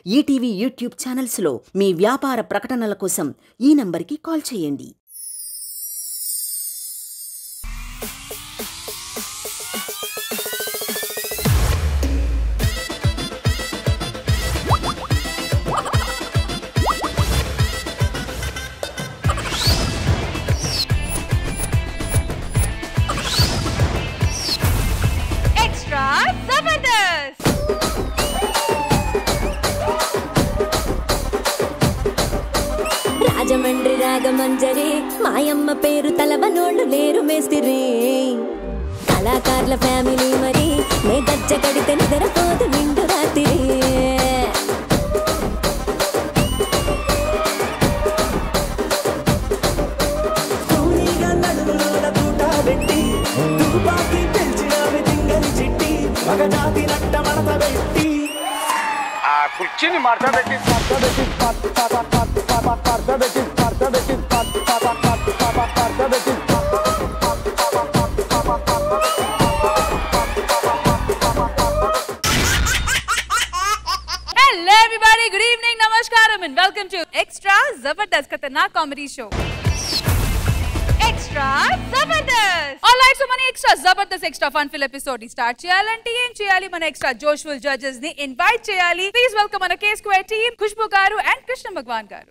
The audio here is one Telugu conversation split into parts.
ఈటీవీ యూట్యూబ్ ఛానల్స్లో మీ వ్యాపార ప్రకటనల కోసం ఈ నంబర్కి కాల్ చేయండి Extra Zabardast! రాజమండ్రి రాగమంజరి మాయమ్మ పేరు తలవనోళ్ళు లేరు మేస్తిరి కళాకారుల ఫ్యామిలీ మరి నే గజ్జ కడితే నిద్రపోదు నిండు రాత్రి కూలీగా నడుములోన తూట పెట్టి తుపాకీ పెంచినావి తింగని చిట్టి మగజాతి నట్ట మడత పెట్టి ఆ కుర్చీని మడత పెట్టి మడత పెట్టి మడత పెట్టి మడత పెట్టి మడత పెట్టి Hello everybody, good evening, namaskaram and welcome to Extra Zabardast Khatarnak Comedy Show. Extra Zabardast! Alright, so మన extra Zabardast extra fun fill episode ని start చేయాలంటే ఏం చేయాలి మన extra joshful judges ని invite చేయాలి ప్లీజ్ వెల్కమ్ మన K Square team Khushbu garu and Krishna Bhagavan గారు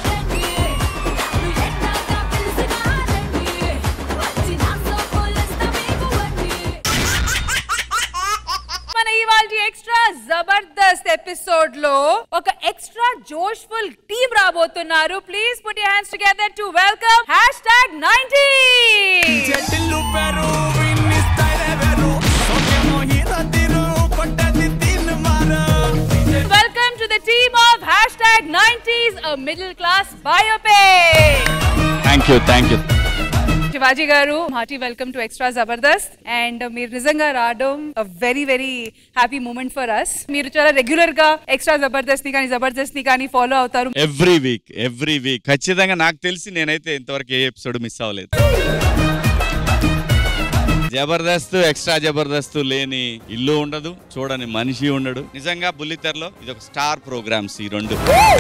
మన ఇవాళ ఎక్స్ట్రా జబర్దస్త్ ఎపిసోడ్ లో ఒక ఎక్స్ట్రా జోష్ఫుల్ టీమ్ రాబోతున్నారు please put your hands together to welcome hash tag ninety చెట్టిల్లు పెరు విన్ని స్టైల్ వేరు సోకేమో హీరో తీరు కొట్టది తిన్ను మారు welcome to the team of hash tag nineties middle class biopic thank you thank you Shivaji garu hearty welcome to extra Jabardasth and మీరు నిజంగా రావడం very very happy moment for us మీరు చాలా రెగ్యులర్ గా ఎక్స్ట్రా జబర్దస్త్ ని కానీ జబర్దస్త్ ని కానీ ఫాలో అవుతారు ఎవ్రీ వీక్ ఎవ్రీ వీక్ ఖచ్చితంగా నాకు తెలిసి నేనైతే ఇంతవరకు ఏ ఎపిసోడ్ మిస్ అవ్వలేదు జబర్దస్త్ ఎక్స్ట్రా జబర్దస్త్ లేని ఇల్లు ఉండదు చూడని మనిషి ఉండడు నిజంగా బుల్లితెరలో ఇది ఒక స్టార్ ప్రోగ్రామ్స్ ఈ రెండు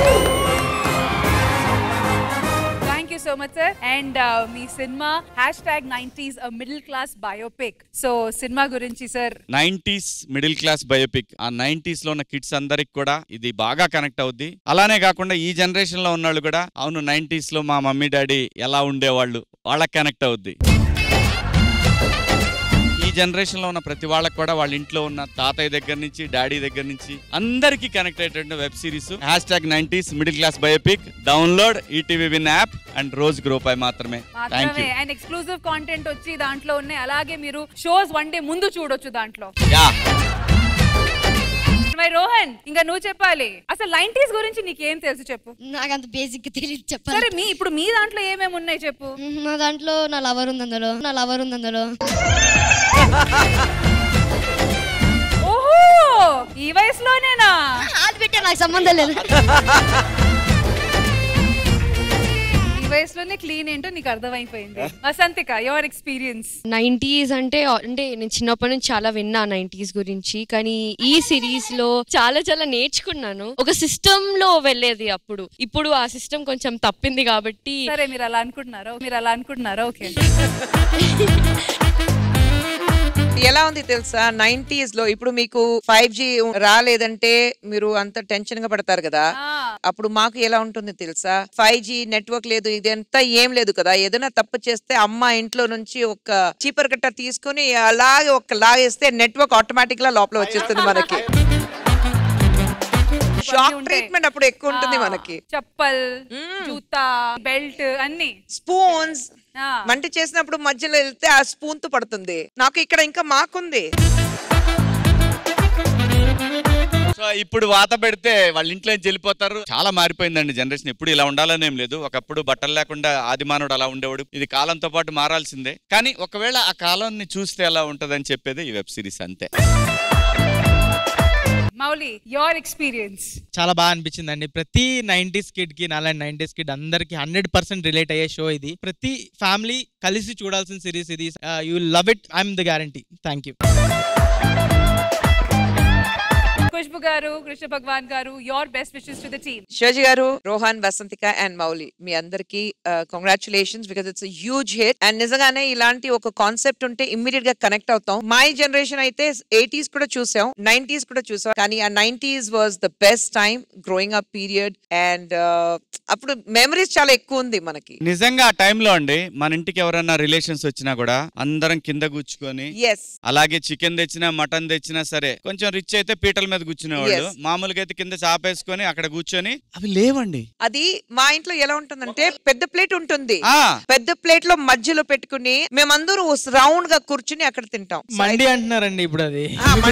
thank you so much sir and మీ cinema hash tag nineties middle class biopic so cinema గురించి sir nineties middle class biopic ఆ నైన్టీస్ లో ఉన్న కిడ్స్ అందరికి కూడా ఇది బాగా కనెక్ట్ అవుద్ది అలానే కాకుండా ఈ జనరేషన్ లో ఉన్నవాళ్ళు కూడా అవును నైన్టీస్ లో మా మమ్మీ డాడీ ఎలా ఉండేవాళ్ళు వాళ్ళకి కనెక్ట్ అవుద్ది ఈ జనరేషన్ లో ఉన్న ప్రతి వాళ్ళకి కూడా వాళ్ళ ఇంట్లో ఉన్న తాతయ్య దగ్గర నుంచి డాడీ దగ్గర నుంచి అందరికీ కనెక్ట్ అయ్యేటువంటి web series hash tag nineties middle class biopic download ETV win app and rose group అయి మాత్రమే థ్యాంక్ మాత్రమే యూ అండ్ ఎక్స్క్లూజివ్ కాంటెంట్ వచ్చి దాంట్లో ఉన్నాయి అలాగే మీరు షోస్ వన్ డే ముందు చూడొచ్చు దాంట్లో యా మరి రోహన్ ఇంకా నువ్వు చెప్పాలి అసలు నైన్టీస్ గురించి నీకేం తెలుసు చెప్పు నాకు అంత బేసిక్ తెలియదు సరే చెప్పాలి మీ ఇప్పుడు మీ దాంట్లో ఏమేమి ఉన్నాయి చెప్పు మ్మ్, నా దాంట్లో నా లవర్ ఉంది అందులో నా లవర్ ఉంది అందులో ఓహో ఈ వయసులోనేనా అది పెట్టే నాకు సంబంధం లేదు ఈ వయసులోనే క్లీన్ ఏంటో నీకు అర్థమైపోయింది వసంతిక యువర్ ఎక్స్పీరియన్స్ నైంటీస్ అంటే అంటే నేను చిన్నప్పటి నుంచి చాలా విన్నా నైంటీస్ గురించి కానీ ఈ సిరీస్ లో చాలా చాలా నేర్చుకున్నాను ఒక సిస్టమ్ లో వెళ్ళేది అప్పుడు ఇప్పుడు ఆ సిస్టమ్ కొంచెం తప్పింది కాబట్టి సరే మీరు అలా అనుకుంటున్నారా మీరు అలా అనుకుంటున్నారా ఓకే ఎలా ఉంది తెలుసా నైన్టీస్ లో ఇప్పుడు మీకు ఫైవ్ జీ రాలేదంటే మీరు అంత టెన్షన్ గా పడతారు కదా అప్పుడు మాకు ఎలా ఉంటుంది తెలుసా ఫైవ్ జీ నెట్వర్క్ లేదు ఇదంతా ఏం లేదు కదా ఏదైనా తప్పు చేస్తే అమ్మ ఇంట్లో నుంచి ఒక చీపర్ కట్ట తీసుకుని అలాగే ఒక లాగేస్తే నెట్వర్క్ ఆటోమేటిక్ గా లోపల వచ్చేస్తుంది మనకి షాక్ ట్రీట్మెంట్ అప్పుడు ఎక్కువ ఉంటుంది మనకి చప్పల్ జూతా బెల్ట్ అన్ని స్పూన్స్ ఆ. వంట చేసినప్పుడు మధ్యలో వెళ్తే ఆ స్పూన్ తో పడుతుంది నాకు ఇక్కడ ఇంకా మాకుంది సో ఇప్పుడు వాత పెడితే వాళ్ళ ఇంట్లో నుంచి వెళ్ళిపోతారు చాలా మారిపోయిందండి జనరేషన్ ఎప్పుడు ఇలా ఉండాలని ఏం లేదు ఒకప్పుడు బట్టలు లేకుండా ఆదిమానవుడు అలా ఉండేవాడు ఇది కాలంతో పాటు మారాల్సిందే కానీ ఒకవేళ ఆ కాలాన్ని చూస్తే ఎలా ఉంటదని చెప్పేది ఈ వెబ్ సిరీస్ అంతే మౌలి యువర్ ఎక్స్పీరియన్స్ చాలా బాగా అనిపించింది అండి ప్రతి నైన్టీస్ కిడ్ కి నాలాంటి నైన్టీస్ కిడ్ అందరికి హండ్రెడ్ పర్సెంట్ రిలేట్ అయ్యే షో ఇది ప్రతి ఫ్యామిలీ కలిసి చూడాల్సిన సిరీస్ ఇది you love it I'm the guarantee thank you Khushbu garu Krishna Bhagavan garu your best wishes to the team Shivaji garu Rohan Vasanthika and Mouli మీ అందరికి congratulations because it's huge hit and నిజంగానే ఇలాంటి ఒక కాన్సెప్ట్ ఉంటే ఇమ్మీడియట్ గా కనెక్ట్ అవుతాం మై జనరేషన్ అయితే ఎయిటీస్ కూడా చూసాం నైన్టీస్ కూడా చూసాం కానీ ఆ nineties was the best time growing up period and అప్పుడు మెమరీస్ చాలా ఎక్కువ ఉంది మనకి నిజంగా ఆ టైంలో అండి మన ఇంటికి ఎవరైనా రిలేషన్స్ వచ్చినా కూడా అందరం కింద కూర్చుకొని ఎస్ అలాగే చికెన్ తెచ్చినా మటన్ తెచ్చినా సరే కొంచెం రిచ్ అయితే పీటల మీద కూర్చునేవాళ్ళు Yes. మామూలుగా అయితే కింద చాపేసుకొని అక్కడ కూర్చొని అవి లేవండి అది మా ఇంట్లో ఎలా ఉంటుందంటే పెద్ద ప్లేట్ ఉంటుంది ఆ. పెద్ద ప్లేట్ లో మధ్యలో పెట్టుకుని మేమందరూ రౌండ్ గా కూర్చుని అక్కడ తింటాం మండి అంటున్నారండి ఇప్పుడు అది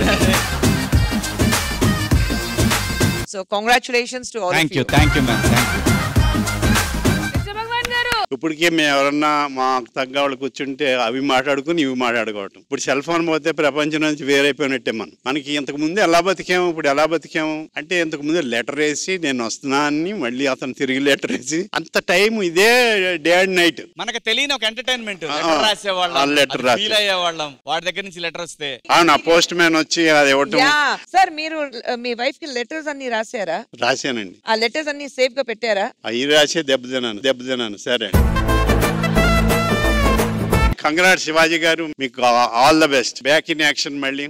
so congratulations to all thank you thank you ma'am thank you Krishna Bhagavan garu ఇప్పటికే మేము ఎవరన్నా మాకు తగ్గ వాళ్ళు కూర్చుంటే అవి మాట్లాడుకుని ఇవి మాట్లాడుకోవటం ఇప్పుడు సెల్ ఫోన్ పోతే ప్రపంచం నుంచి వేరైపోయినట్టే మనం మనకి ఇంతకు ముందు ఎలా బతికాము ఇప్పుడు ఎలా బతికాము అంటే ఇంతకు ముందు లెటర్ వేసి నేను వస్తున్నా అని మళ్ళీ అతను తిరిగి లెటర్ వేసి అంత టైం ఇదే డే అండ్ నైట్ మనకు తెలియని ఒక ఎంటర్టైన్మెంట్ ఆ, లెటర్ ఆ, రాసేవాళ్ళం లెటర్ రాసే- ఫీల్ అయ్యేవాళ్ళం వాడి దగ్గర నుంచి లెటర్ వస్తే అవును పోస్ట్ మ్యాన్ వచ్చి అది ఇవ్వటం యా సార్ మీరు uh, మీ వైఫ్ కి లెటర్స్ అన్ని రాశారా రాశానండి ఆ లెటర్స్ అన్ని సేఫ్ గా పెట్టారా అవి రాసే దెబ్బతిన్నాను దెబ్బతిన్నాను సరే కంగ్రాట్ శివాజీ గారు మీకు all the best back in action మళ్ళీ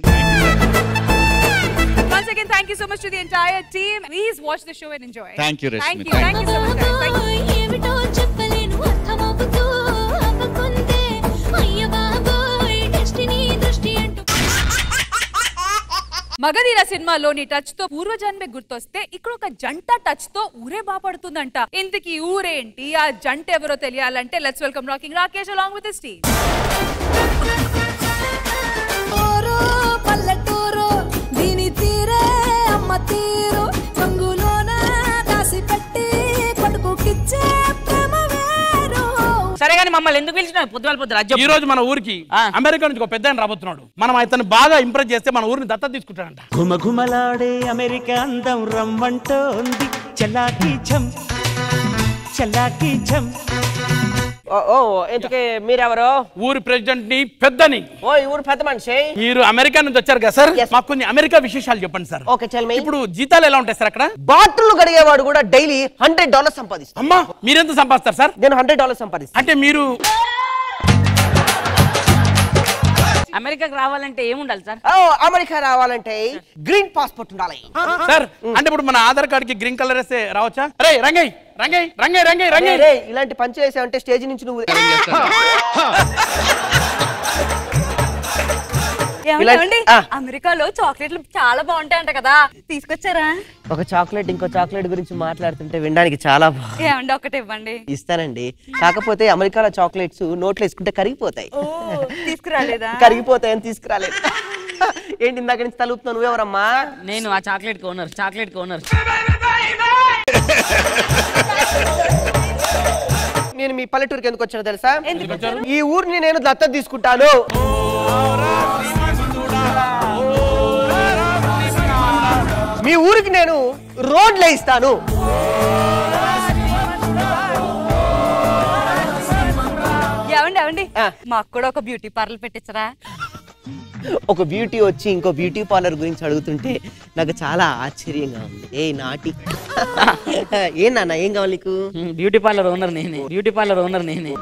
Once again, thank you so much to the entire team. Please watch the show and enjoy. Thank you, Rashmi. Thank you. Thank you so much, guys. Thank you. ఏమిటో చెప్పలేను అర్థమవుతూ అవ్వకుందే అయ్య బాబోయ్ డెస్టినీ దృష్టి అంటూ మగధీర సినిమాలోని టచ్ తో పూర్వజన్మే గుర్తొస్తే ఇక్కడ ఒక జంట టచ్ తో ఊరే బాపడుతుందంట ఇంతకీ ఊరేంటి ఆ జంట ఎవరో తెలియాలంటే let's welcome rocking Rakesh along with team ఊరు పల్లెటూరు దీని తీరే అమ్మ తీరు రంగులోన దాసి పెట్టి కొడుకుకిచ్చే ప్రేమ వేరు సరే కానీ మమ్మల్ని ఎందుకు పిలిచినావు పొద్దుగాల పొద్దున ఈ రోజు మన ఊరికి అమెరికా నుంచి ఒక పెద్ద ఆయన రాబోతున్నాడు మనం అతను బాగా ఇంప్రెస్ చేస్తే మన ఊరిని దత్తత తీసుకుంటాడంట ఘుమఘుమలాడే అమెరికా అందం రమ్మంటోంది చల్లాకి ఛం చల్లాకి ఛం ఓ ఎందుకే మీరెవరు ఊరి ప్రెసిడెంట్ ని పెద్దని ఓ ఈ ఊరు పెద్ద మనిషి మీరు అమెరికా నుంచి వచ్చారు కదా సార్ మాకు కొన్ని అమెరికా విశేషాలు చెప్పండి సార్ ఓకే చల్ ఇప్పుడు జీతాలు ఎలా ఉంటాయి సార్ అక్కడ బాటిల్ కడిగేవాడు కూడా డైలీ హండ్రెడ్ డాలర్స్ సంపాదిస్తాడు అమ్మా మీరెంత సంపాదిస్తారు సార్ నేను హండ్రెడ్ డాలర్స్ సంపాదిస్తాను అంటే మీరు అమెరికాకి రావాలంటే ఏముండాలి సార్ అమెరికా రావాలంటే గ్రీన్ పాస్పోర్ట్ ఉండాలి సార్ అంటే ఇప్పుడు మన ఆధార్ కార్డ్ కి గ్రీన్ కలర్ వేస్తే రావచ్చా రే రంగయ్య రంగయ్య రంగయ్య రంగయ్య రంగయ్య రే, రే, ఇలాంటి పంచు వేసావంటే స్టేజ్ నుంచి నువ్వు ఏమండి, ఇలా- ఏమండి? ఆ. అమెరికాలో చాక్లెట్లు చాలా బాగుంటాయంట కదా తీసుకొచ్చారా ఒక చాక్లెట్ ఇంకో చాక్లెట్ గురించి మాట్లాడుతుంటే వినడానికి చాలా బాగుంది ఏమండి ఒకటి ఇవ్వండి ఇస్తానండి కాకపోతే అమెరికాలో చాక్లెట్స్ నోట్లో వేసుకుంటే కరిగిపోతాయి తీసుకురాలేదా కరిగిపోతాయని తీసుకురాలేదు ఏంటి ఇందాక నుంచి తలుపుతున్నావు నువ్వెవరమ్మా నేను ఆ చాక్లెట్ కోనర్ చాక్లెట్ కోనర్ నేను మీ పల్లెటూరుకి ఎందుకు వచ్చానో తెలుసా ఈ ఊరిని నేను దత్తత తీసుకుంటాను మీ ఊరికి నేను రోడ్లు ఇస్తాను ఏమండి ఏమండి మాకు కూడా ఒక బ్యూటీ పార్లర్ పెట్టించరా ఒక బ్యూటీ వచ్చి ఇంకో బ్యూటీ పార్లర్ గురించి అడుగుతుంటే నాకు చాలా ఆశ్చర్యంగా ఉంది ఏ నాటి ఏం నాన్న ఏం కావాలి నీకు బ్యూటీ పార్లర్ ఓనర్ నేనే బ్యూటీ పార్లర్ ఓనర్ నేనే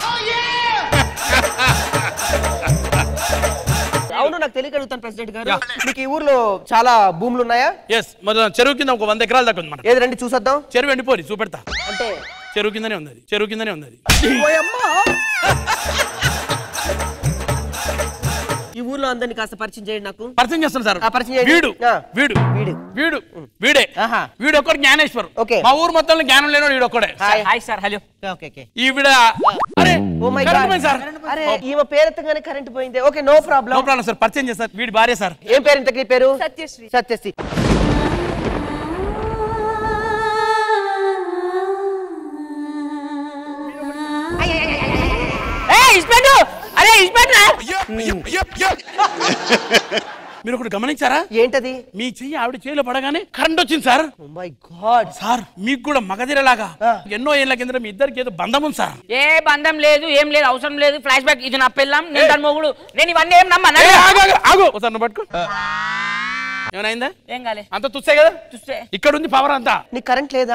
అవును నాకు తెలియక అడుగుతాను ప్రెసిడెంట్ గారు మీకు ఈ ఊర్లో చాలా భూములు ఉన్నాయా ఎస్ మన చెరువు కింద ఒక వంద ఎకరాల దాకా ఉంది మన ఏది రండి చూసొద్దాం చెరువు ఎండిపోయి చూపెడతా అంటే చెరువు కిందనే ఉంది అది. చెరువు కిందనే ఉంది అది. ఈ ఊర్లో అందరిని కాస్త పరిచయం చేయండి నాకు పరిచయం చేస్తాను సార్ ఆ, పరిచయం చేయండి. వీడు ఆ. వీడు వీడు వీడు వీడే వీడు ఒక్కడు జ్ఞానేశ్వర్ ఓకే. మా ఊరు మొత్తంలో జ్ఞానం లేనోడు వీడు ఒక్కడే hi hi sir hello okay okay ఈవిడ అరే ఓ మై కరెంట్ గాడ్ పోయింది సార్ అరే ఈమె పేరెత్తగానే కరెంట్ పోయింది okay no problem no problem sir పరిచయం చేస్తారు వీడి భార్య సార్ ఏం పేరు ఇంతకీ పేరు సత్యశ్రీ సత్యశ్రీ అరే ఇన్స్పెక్టర్ మీరు ఒకటి గమనించారా ఏంటది మీ చెయ్యి ఆవిడ చేయిలో పడగానే కరెంట్ వచ్చింది సార్ మై గాడ్ సార్ మీకు కూడా మగధిరలాగా ఎన్నో ఏళ్ల కింద మీ ఇద్దరికి ఏదో బంధం ఉంది సార్ ఏ బంధం లేదు ఏం లేదు అవసరం లేదు ఫ్లాష్ బ్యాక్ ఇది నా పెళ్ళాం నేను దాని మొగుడు నేను ఇవన్నీ ఏం నమ్మను ఏ, ఆగు, ఆగు, ఆగు ఒకసారి నువ్వు పట్టుకో ఏమైనా ఏం కాలే అంత తుస్సే కదా చూస్తే ఇక్కడ ఉంది పవర్ అంతా నీకు కరెంట్ లేదా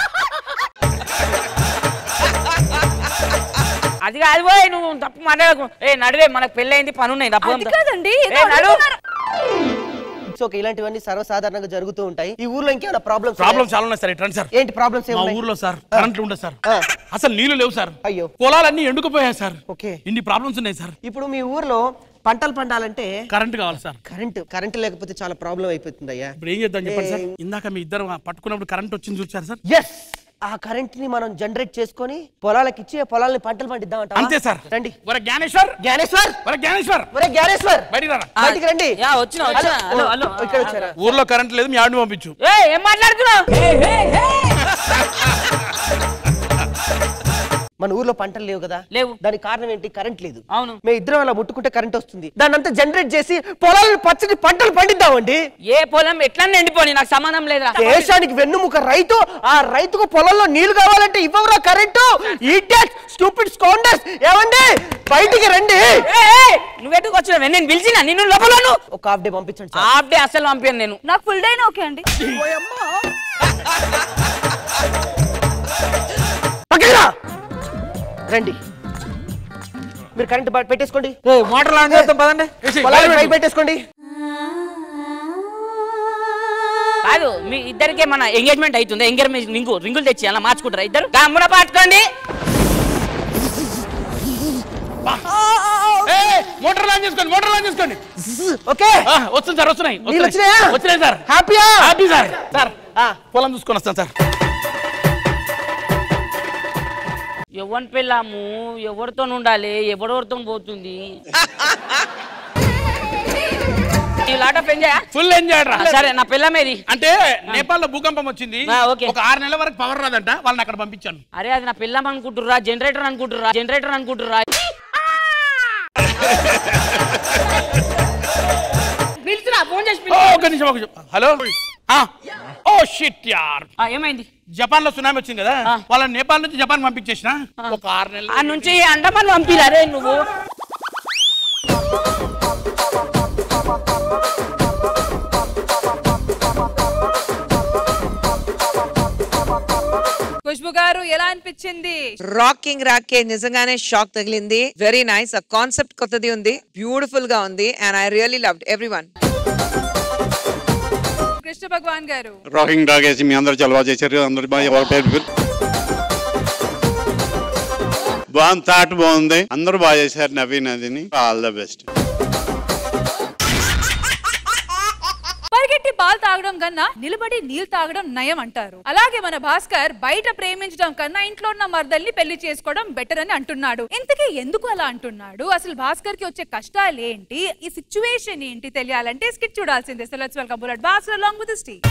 అది కాదు పోయి నువ్వు తప్పు మాట్లాడకు ఏ నడువే మనకు పెళ్ళైంది పని ఉన్నాయి తప్పు అది కాదండి, ఏదో ఏ, నడు ఇట్స్ ఓకే ఇలాంటివన్నీ సర్వసాధారణంగా జరుగుతూ ఉంటాయి ఈ ఊర్లో ఇంకేమైనా ప్రాబ్లమ్స్ ప్రాబ్లం చాలా ఉన్నాయి సార్ ఇట్రండి సార్ ఏంటి ప్రాబ్లమ్స్ మా ఊర్లో సార్ కరెంట్ ఉండదు సార్ అసలు నీళ్లు లేవు సార్ అయ్యో పొలాలన్నీ ఎండుకుపోయాయి సార్ ఓకే ఇన్ని ప్రాబ్లమ్స్ ఉన్నాయి సార్ ఇప్పుడు మీ ఊర్లో పంటలు పండాలంటే కరెంట్ కావాలి సార్ కరెంట్ కరెంట్ లేకపోతే చాలా ప్రాబ్లం అయిపోతుంది అయ్యా ఇప్పుడు ఏం చేద్దాం చెప్పండి సార్ ఇందాక మీ ఇద్దరు పట్టుకున్నప్పుడు కరెంట్ వచ్చింది చూసారు సార్ ఎస్ ఆ కరెంట్ ని మనం జనరేట్ చేసుకొని పొలాలకు ఇచ్చి ఆ పొలాలని పంటలు పండిద్దాం అంతే సార్ రండి ఒరే జ్ఞానేశ్వర్ జ్ఞానేశ్వర్ ఒరే జ్ఞానేశ్వర్ ఒరే జ్ఞానేశ్వర్ బయటికి రారా బయటికి రండి యా వచ్చిన వచ్చిన హలో హలో ఇక్కడ వచ్చారా ఊర్లో కరెంట్ లేదు మీ ఆడిని పంపించు ఏ ఏం మాట్లాడుతున్నావు మన ఊర్లో పంటలు లేవు కదా లేవు దానికి కారణం ఏంటి కరెంట్ లేదు అవును మేము ఇద్దరం అలా ముట్టుకుంటే కరెంట్ వస్తుంది దాన్ని అంతా జనరేట్ చేసి పొలాలను పచ్చని పంటలు పండిద్దామండి ఏ పొలం ఎట్లా ఎండిపోని నాకు సంబంధం లేదా దేశానికి వెన్నుముక రైతు ఆ రైతుకు పొలంలో నీళ్లు కావాలంటే ఇవ్వరా కరెంటు ఈడియట్ స్టూపిడ్ స్కౌండర్స్ ఏమండి బయటికి రండి నువ్వెట్టుకు వచ్చినావు నేను పిలిచిన నిన్ను లోపలను ఒక హాఫ్ డే పంపించండి హాఫ్ డే అసలు పంపాను నేను నాకు ఫుల్ డే ఓకే అండి పక్కరా రండి మీరు కరెంట్ బ- పెట్టేసుకోండి మోటార్ లాంటి చేద్దాం పదండి పొలాలకు పైప్ పెట్టేసుకోండి కాదు మీ ఇద్దరికి మన ఎంగేజ్మెంట్ అవుతుంది ఎంగేజ్మెంట్ రింగు రింగులు తెచ్చి అలా మార్చుకుంటారా ఇద్దరు గమ్మున పట్టుకోండి మోటార్ లాంచ్ చేసుకోండి మోటార్ లాంచ్ చేసుకోండి ఓకే ఆ, వస్తుంది సార్ వస్తున్నాయి నీళ్ళు వస్తున్నాయి. వచ్చినాయా? వచ్చినాయి సార్ హ్యాపీయా హ్యాపీ సార్ సార్ పొలం చూసుకొని వస్తాను సార్ ఎవరి పిల్లము ఎవరితో ఉండాలి ఎవరెవరితో పోతుంది ఈ lot of enjoy full enjoy రా సరే నా పిల్లమేది అంటే నేపాల్ లో భూకంపం వచ్చింది ఆ, ఓకే. ఒక ఆరు నెలల వరకు పవర్ రాదంట వాళ్ళని అక్కడ పంపించాను అరే అది నా పిల్లం అనుకుంటుర్రా జనరేటర్ అనుకుంటుర్రా జనరేటర్ అనుకుంటుర్రా పిలిచిరా ఫోన్ చేసి ఓ, పిలిచిరా. ఒక నిమిషం ఒక నిమిషం హలో ఆ, ఓ షిట్ యార్ ఆ, ఏమైంది జపాన్ లో సునామీ వచ్చింది కదా వాళ్ళని నేపాల్ నుంచి జపాన్ పంపించేసిన ఒక ఆరు నెలలు ఆ నుంచి అండమాన్ పంపిరా రే నువ్వు ఖుష్బు గారు ఎలా అనిపించింది రాకింగ్ రాకే నిజంగానే షాక్ తగిలింది వెరీ నైస్ ఆ కాన్సెప్ట్ కొత్తది ఉంది బ్యూటిఫుల్ గా ఉంది and I really loved every one Krishna Bhagavan garu rocking dog వేసి మీ అందరు చలవా చేశారు అందరు బాగా ఎవరి పేరు పేరు బాగుంది థాట్ బాగుంది అందరూ బాగా చేశారు నవీన్ అదిని ఆల్ ద బెస్ట్ పరిగెట్టి పాలు తాగడం కన్నా నిలబడి నీళ్ళు తాగడం నయం అంటారు అలాగే మన భాస్కర్ బయట ప్రేమించడం కన్నా ఇంట్లో ఉన్న మర్దల్ని పెళ్లి చేసుకోవడం బెటర్ అని అంటున్నాడు ఇంతకీ ఎందుకు అలా అంటున్నాడు అసలు భాస్కర్ కి వచ్చే కష్టాలు ఏంటి ఈ సిచ్యువేషన్ ఏంటి తెలియాలంటే స్కిట్ చూడాల్సిందే so let's welcome bullet Bhaskar along with స్టీ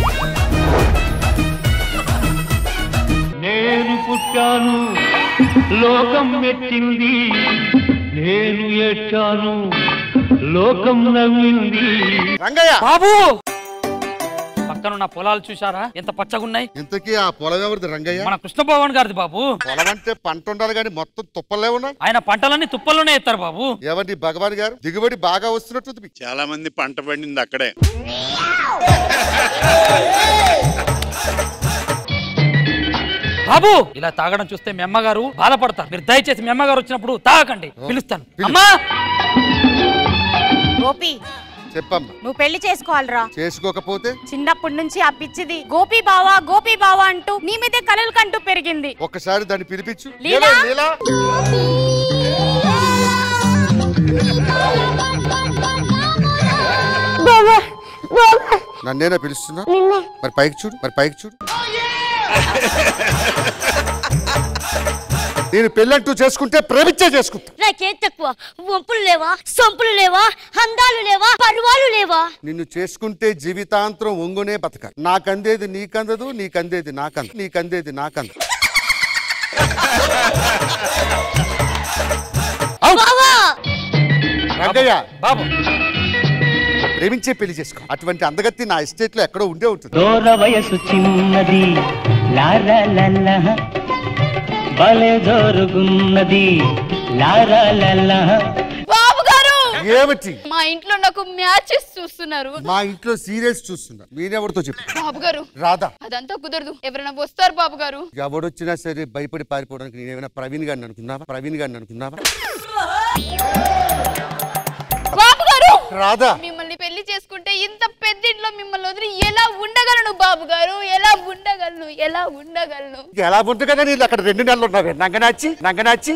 నేను పుట్టాను లోకం మెచ్చింది నేను ఏడ్చాను లోకం నవ్వింది రంగయ్య బాబు పక్కన ఉన్న పొలాలు చూసారా ఎంత పచ్చగున్నాయి ఇంతకీ ఆ పొలం ఎవరిది రంగయ్య మన కృష్ణభవన్ గారిది బాబు పొలం అంటే పంట ఉండాలి కానీ మొత్తం తుప్పలే ఉన్నాయి ఆయన పంటలన్నీ తుప్పల్లోనే ఎత్తారు బాబు ఏమండి భగవాన్ గారు దిగుబడి బాగా వస్తున్నట్టుంది మీకు చాలా మంది పంట పండింది అక్కడే బాబు ఇలా తాగడం చూస్తే మీ అమ్మగారు బాధపడతారు మీరు దయచేసి మీ అమ్మగారు వచ్చినప్పుడు తాగకండి పిలుస్తాను అమ్మా గోపి చెప్పమ్మా నువ్వు పెళ్లి చేసుకోవాలిరా చేసుకోకపోతే చిన్నప్పటి నుంచి ఆ పిచ్చిది గోపి బావా గోపి బావా అంటూ నీ మీదే కలలు కంటూ పెరిగింది ఒక్కసారి దాన్ని పిలిపించు లీలా? లీలా నన్నేనా పిలుస్తున్నా మరి పైకి చూడు మరి పైకి చూడు నేను పెళ్ళంటూ చేసుకుంటే ప్రేమించే చేసుకుంటా నాకేం తక్కువ వంపులు లేవా సొంపులు లేవా అందాలు లేవా పర్వాలు లేవా నిన్ను చేసుకుంటే జీవితాంతరం ఒంగునే బతకాలి నాకందేది నీకందదు నీకందేది నాకంద నీకందేది నాకంద బావా రంగయ్య బాబు ప్రేమించే పెళ్లి చేసుకో అటువంటి అందగత్తి నా ఎస్టేట్ లో ఎక్కడో ఉండే ఉంటుంది దూర వయసు చిన్నది లారా లల్ల భలే జోరుగున్నది లారా లల్ల బాబు గారు ఏమిటి మా ఇంట్లో నాకు మ్యాచెస్ చూస్తున్నారు మా ఇంట్లో సీరియల్స్ చూస్తున్నా మీరెవరితో చెప్పు బాబు గారు రాధా అదంతా కుదరదు ఎవరైనా వస్తారు బాబు గారు ఎవడొచ్చినా సరే భయపడి పారిపోవడానికి నేనేమైనా ప్రవీణ్ గారిని అనుకున్నావా ప్రవీణ్ గారిని అనుకున్నావా బాబు గారు రాధా మిమ్మల్ని పెళ్లి చేసుకుంటే ఇంత పెద్దింట్లో మిమ్మల్ని వదిలి ఎలా ఉండగలను బాబు గారు ఎలా ఉండగలను ఎలా ఉండగలను ఇంక ఎలా ఉంటుంది కదా నీళ్ళు అక్కడ రెండు నెలలు ఉన్నావే నంగనాచి నంగనాచి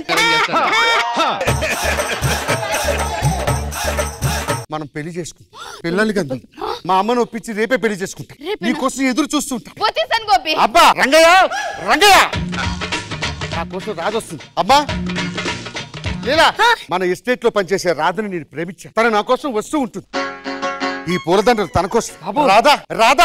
మనం పెళ్లి చేసుకుంటాం పిల్లలకి అందు మా అమ్మను ఒప్పించి రేపే పెళ్లి చేసుకుంటాం నీకోసం ఎదురు చూస్తుంటా వచ్చేసాను గోపి అబ్బా రంగయ్య రంగయ్య నా కోసం రాజు వస్తుంది అబ్బా లీలా మన ఎస్టేట్ లో పనిచేసే రాధని నేను ప్రేమించా తను నా కోసం వస్తూ ఉంటుంది ఈ పూలదండలు తన కోసం రాధా రాధా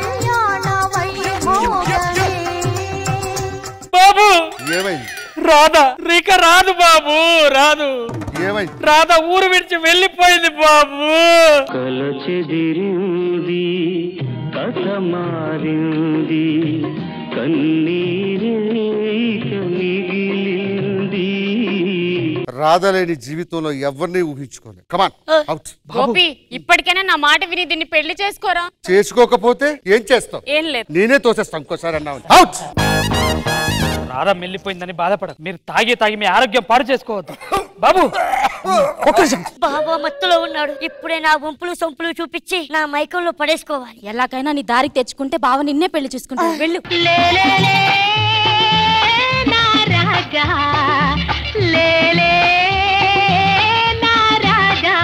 బాబు ఏమైంది రాధా రిక రాదు బాబు రాదు ఏమైంది రాధ ఊరు విడిచి వెళ్ళిపోయింది బాబు కల చెదిరింది కథ మారింది కన్నీరే ఇక మిగిలింది రాధలేని జీవితంలో ఎవరిని ఊహించుకోలేదు కమాన్ అవుట్ గోపి ఇప్పటికైనా నా మాట విని దీన్ని పెళ్లి చేసుకోరా చేసుకోకపోతే ఏం చేస్తావు ఏం లేదు నేనే తోసేస్తాను ఇంకోసారి అన్నావు అవుట్ రాధ వెళ్ళిపోయిందని బాధపడదు మీరు తాగి తాగి మీ ఆరోగ్యం పాడు చేసుకోవద్దు బాబు ఒక్క నిమిషం. బాబా మత్తులో ఉన్నాడు ఇప్పుడే నా గుంపులు సొంపులు చూపించి నా మైకంలో పడేసుకోవాలి ఎలాగైనా నీ దారికి తెచ్చుకుంటే బావ నిన్నే పెళ్లి చేసుకుంటాడు వెళ్ళు రాజా లేలే నా రాజా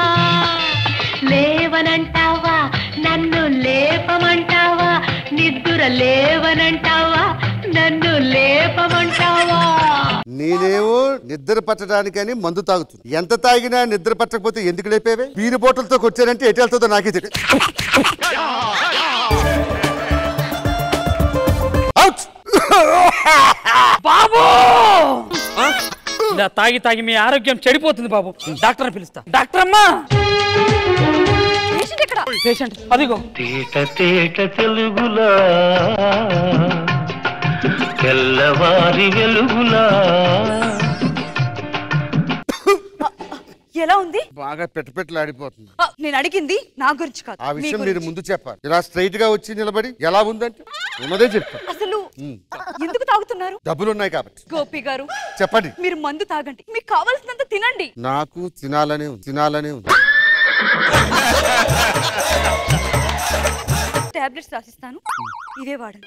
లేవనంటావా నన్ను లేపమంటావా నిద్దుర లేవనంటావా నన్ను లేపమంటావా నేనేమో నిద్ర పట్టడానికని మందు తాగుతుంది ఎంత తాగినా నిద్ర పట్టకపోతే ఎందుకు లేపేవే వీరి బోటలతో వచ్చానంటే ఎటు వెళ్తుందో నాకే తెలియదు అవుట్ బాబు ఇలా తాగి తాగి మీ ఆరోగ్యం చెడిపోతుంది బాబు డాక్టర్ పిలుస్తా డాక్టర్ అమ్మా పేషెంట్ అదిగో తేట తేట తెలుగులా తెల్లవారి వెలుగులా ఎలా ఉంది బాగా పెట్టపెట్టలాడిపోతుంది ఆ, నేను అడిగింది నా గురించి కాదు ఆ మీ విషయం గురించి. మీరు ముందు చెప్పాలి ఇలా స్ట్రైట్ గా వచ్చి నిలబడి ఎలా ఉందంటే ఉన్నదే చెప్తా అసలు ఉమ్. ఎందుకు తాగుతున్నారు డబ్బులు ఉన్నాయి కాబట్టి గోపి గారు చెప్పండి మీరు మందు తాగండి మీకు కావాల్సినంత తినండి నాకు తినాలనే ఉంది తినాలనే ఉంది టాబ్లెట్స్ రాసిస్తాను ఇదే వాడండి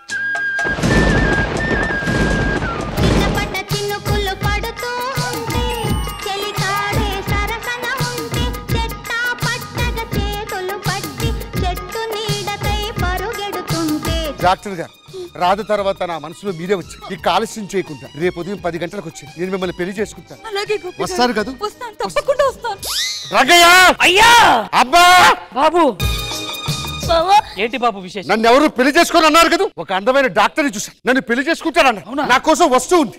పడ్డ చినుకులు పడుతూ ఉంటే చెలికాడే సరసన ఉంటే చెట్టా పట్టగ చేతులు పట్టి చెట్టు నీడకై పరుగెడుతుంటే డాక్టర్ గారు రాదు తర్వాత నా మనసులో మీరే వచ్చి ఈ ఆలస్యం చేయకుండా రేపు ఉదయం పది గంటలకు వచ్చి నేను మిమ్మల్ని పెళ్లి చేసుకుంటాను అలాగే గోపి గారు. వస్తారు కదా? వస్తాను తప్పకుండా వస్తాను రంగయ్య అయ్యా అబ్బా బాబు ఏంటి బాబు విశేషం నన్ను ఎవరు పెళ్లి చేసుకొని అన్నారు కదా ఒక అందమైన డాక్టర్ని చూశాను నన్ను పెళ్లి చేసుకుంటానన్న నా కోసం వస్తూ ఉంది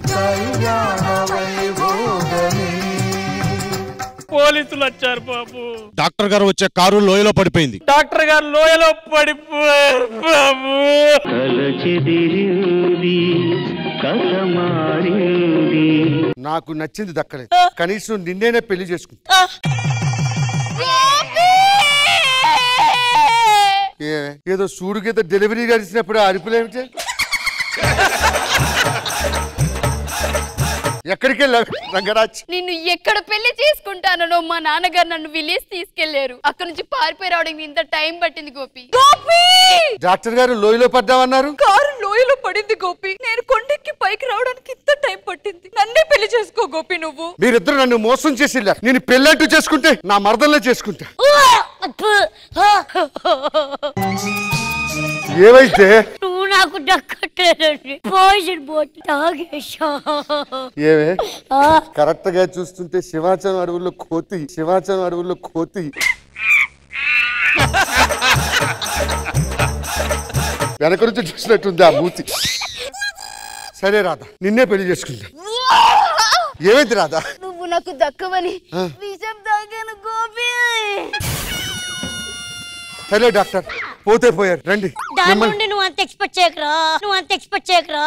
పోలీసులు వచ్చారు బాబు డాక్టర్ గారు వచ్చే కారు లోయలో పడిపోయింది డాక్టర్ గారు లోయలో పడిపోయారు బాబు కల చెదిరింది కథ మారింది నాకు నచ్చింది దక్కలేదు కనీసం నిన్నేనే పెళ్లి చేసుకుంటా ఏ- ఏదో సూడు గీత డెలివరీ గడిచినప్పుడు అరుపులేమిటి ఎక్కడికి వెళ్ళావు రంగరాజ్ నిన్ను ఎక్కడ పెళ్లి చేసుకుంటానో మా నాన్నగారు నన్ను విలేజ్ తీసుకెళ్లారు అక్కడ నుంచి పారిపోయి రావడానికి ఇంత టైం పట్టింది గోపి గోపి డాక్టర్ గారు లోయలో పడ్డామన్నారు కారు లోయలో పడింది గోపి నేను కొండెక్కి పైకి రావడానికి ఇంత టైం పట్టింది నన్నే పెళ్లి చేసుకో గోపి నువ్వు మీరిద్దరు నన్ను మోసం చేసి వెళ్ళారు నేను పెళ్ళంటూ చేసుకుంటే నా మరదలనే చేసుకుంటా ఏమైతే నువ్వు నాకు దక్కట్లేదండి పాయిజన్ బోట్ తాగేశా ఏమే ఆ. కరెక్ట్ గా చూస్తుంటే శివాచలం అడవుల్లో కోతి శివాచలం అడవుల్లో కోతి వెనక నుంచి చూసినట్టుంది ఆ మూతి సరే రాధా నిన్నే పెళ్లి చేసుకుంటా ఏమైంది రాధా నువ్వు నాకు దక్కవని ఆ. విషం తాగాను గోపి సరే డాక్టర్ పోతే పోయారు రండి దాని మిమ్మల్ని నుండి నువ్వు అంత ఎక్స్పెక్ట్ చేయకరా నువ్వు అంత ఎక్స్పెక్ట్ చేయకరా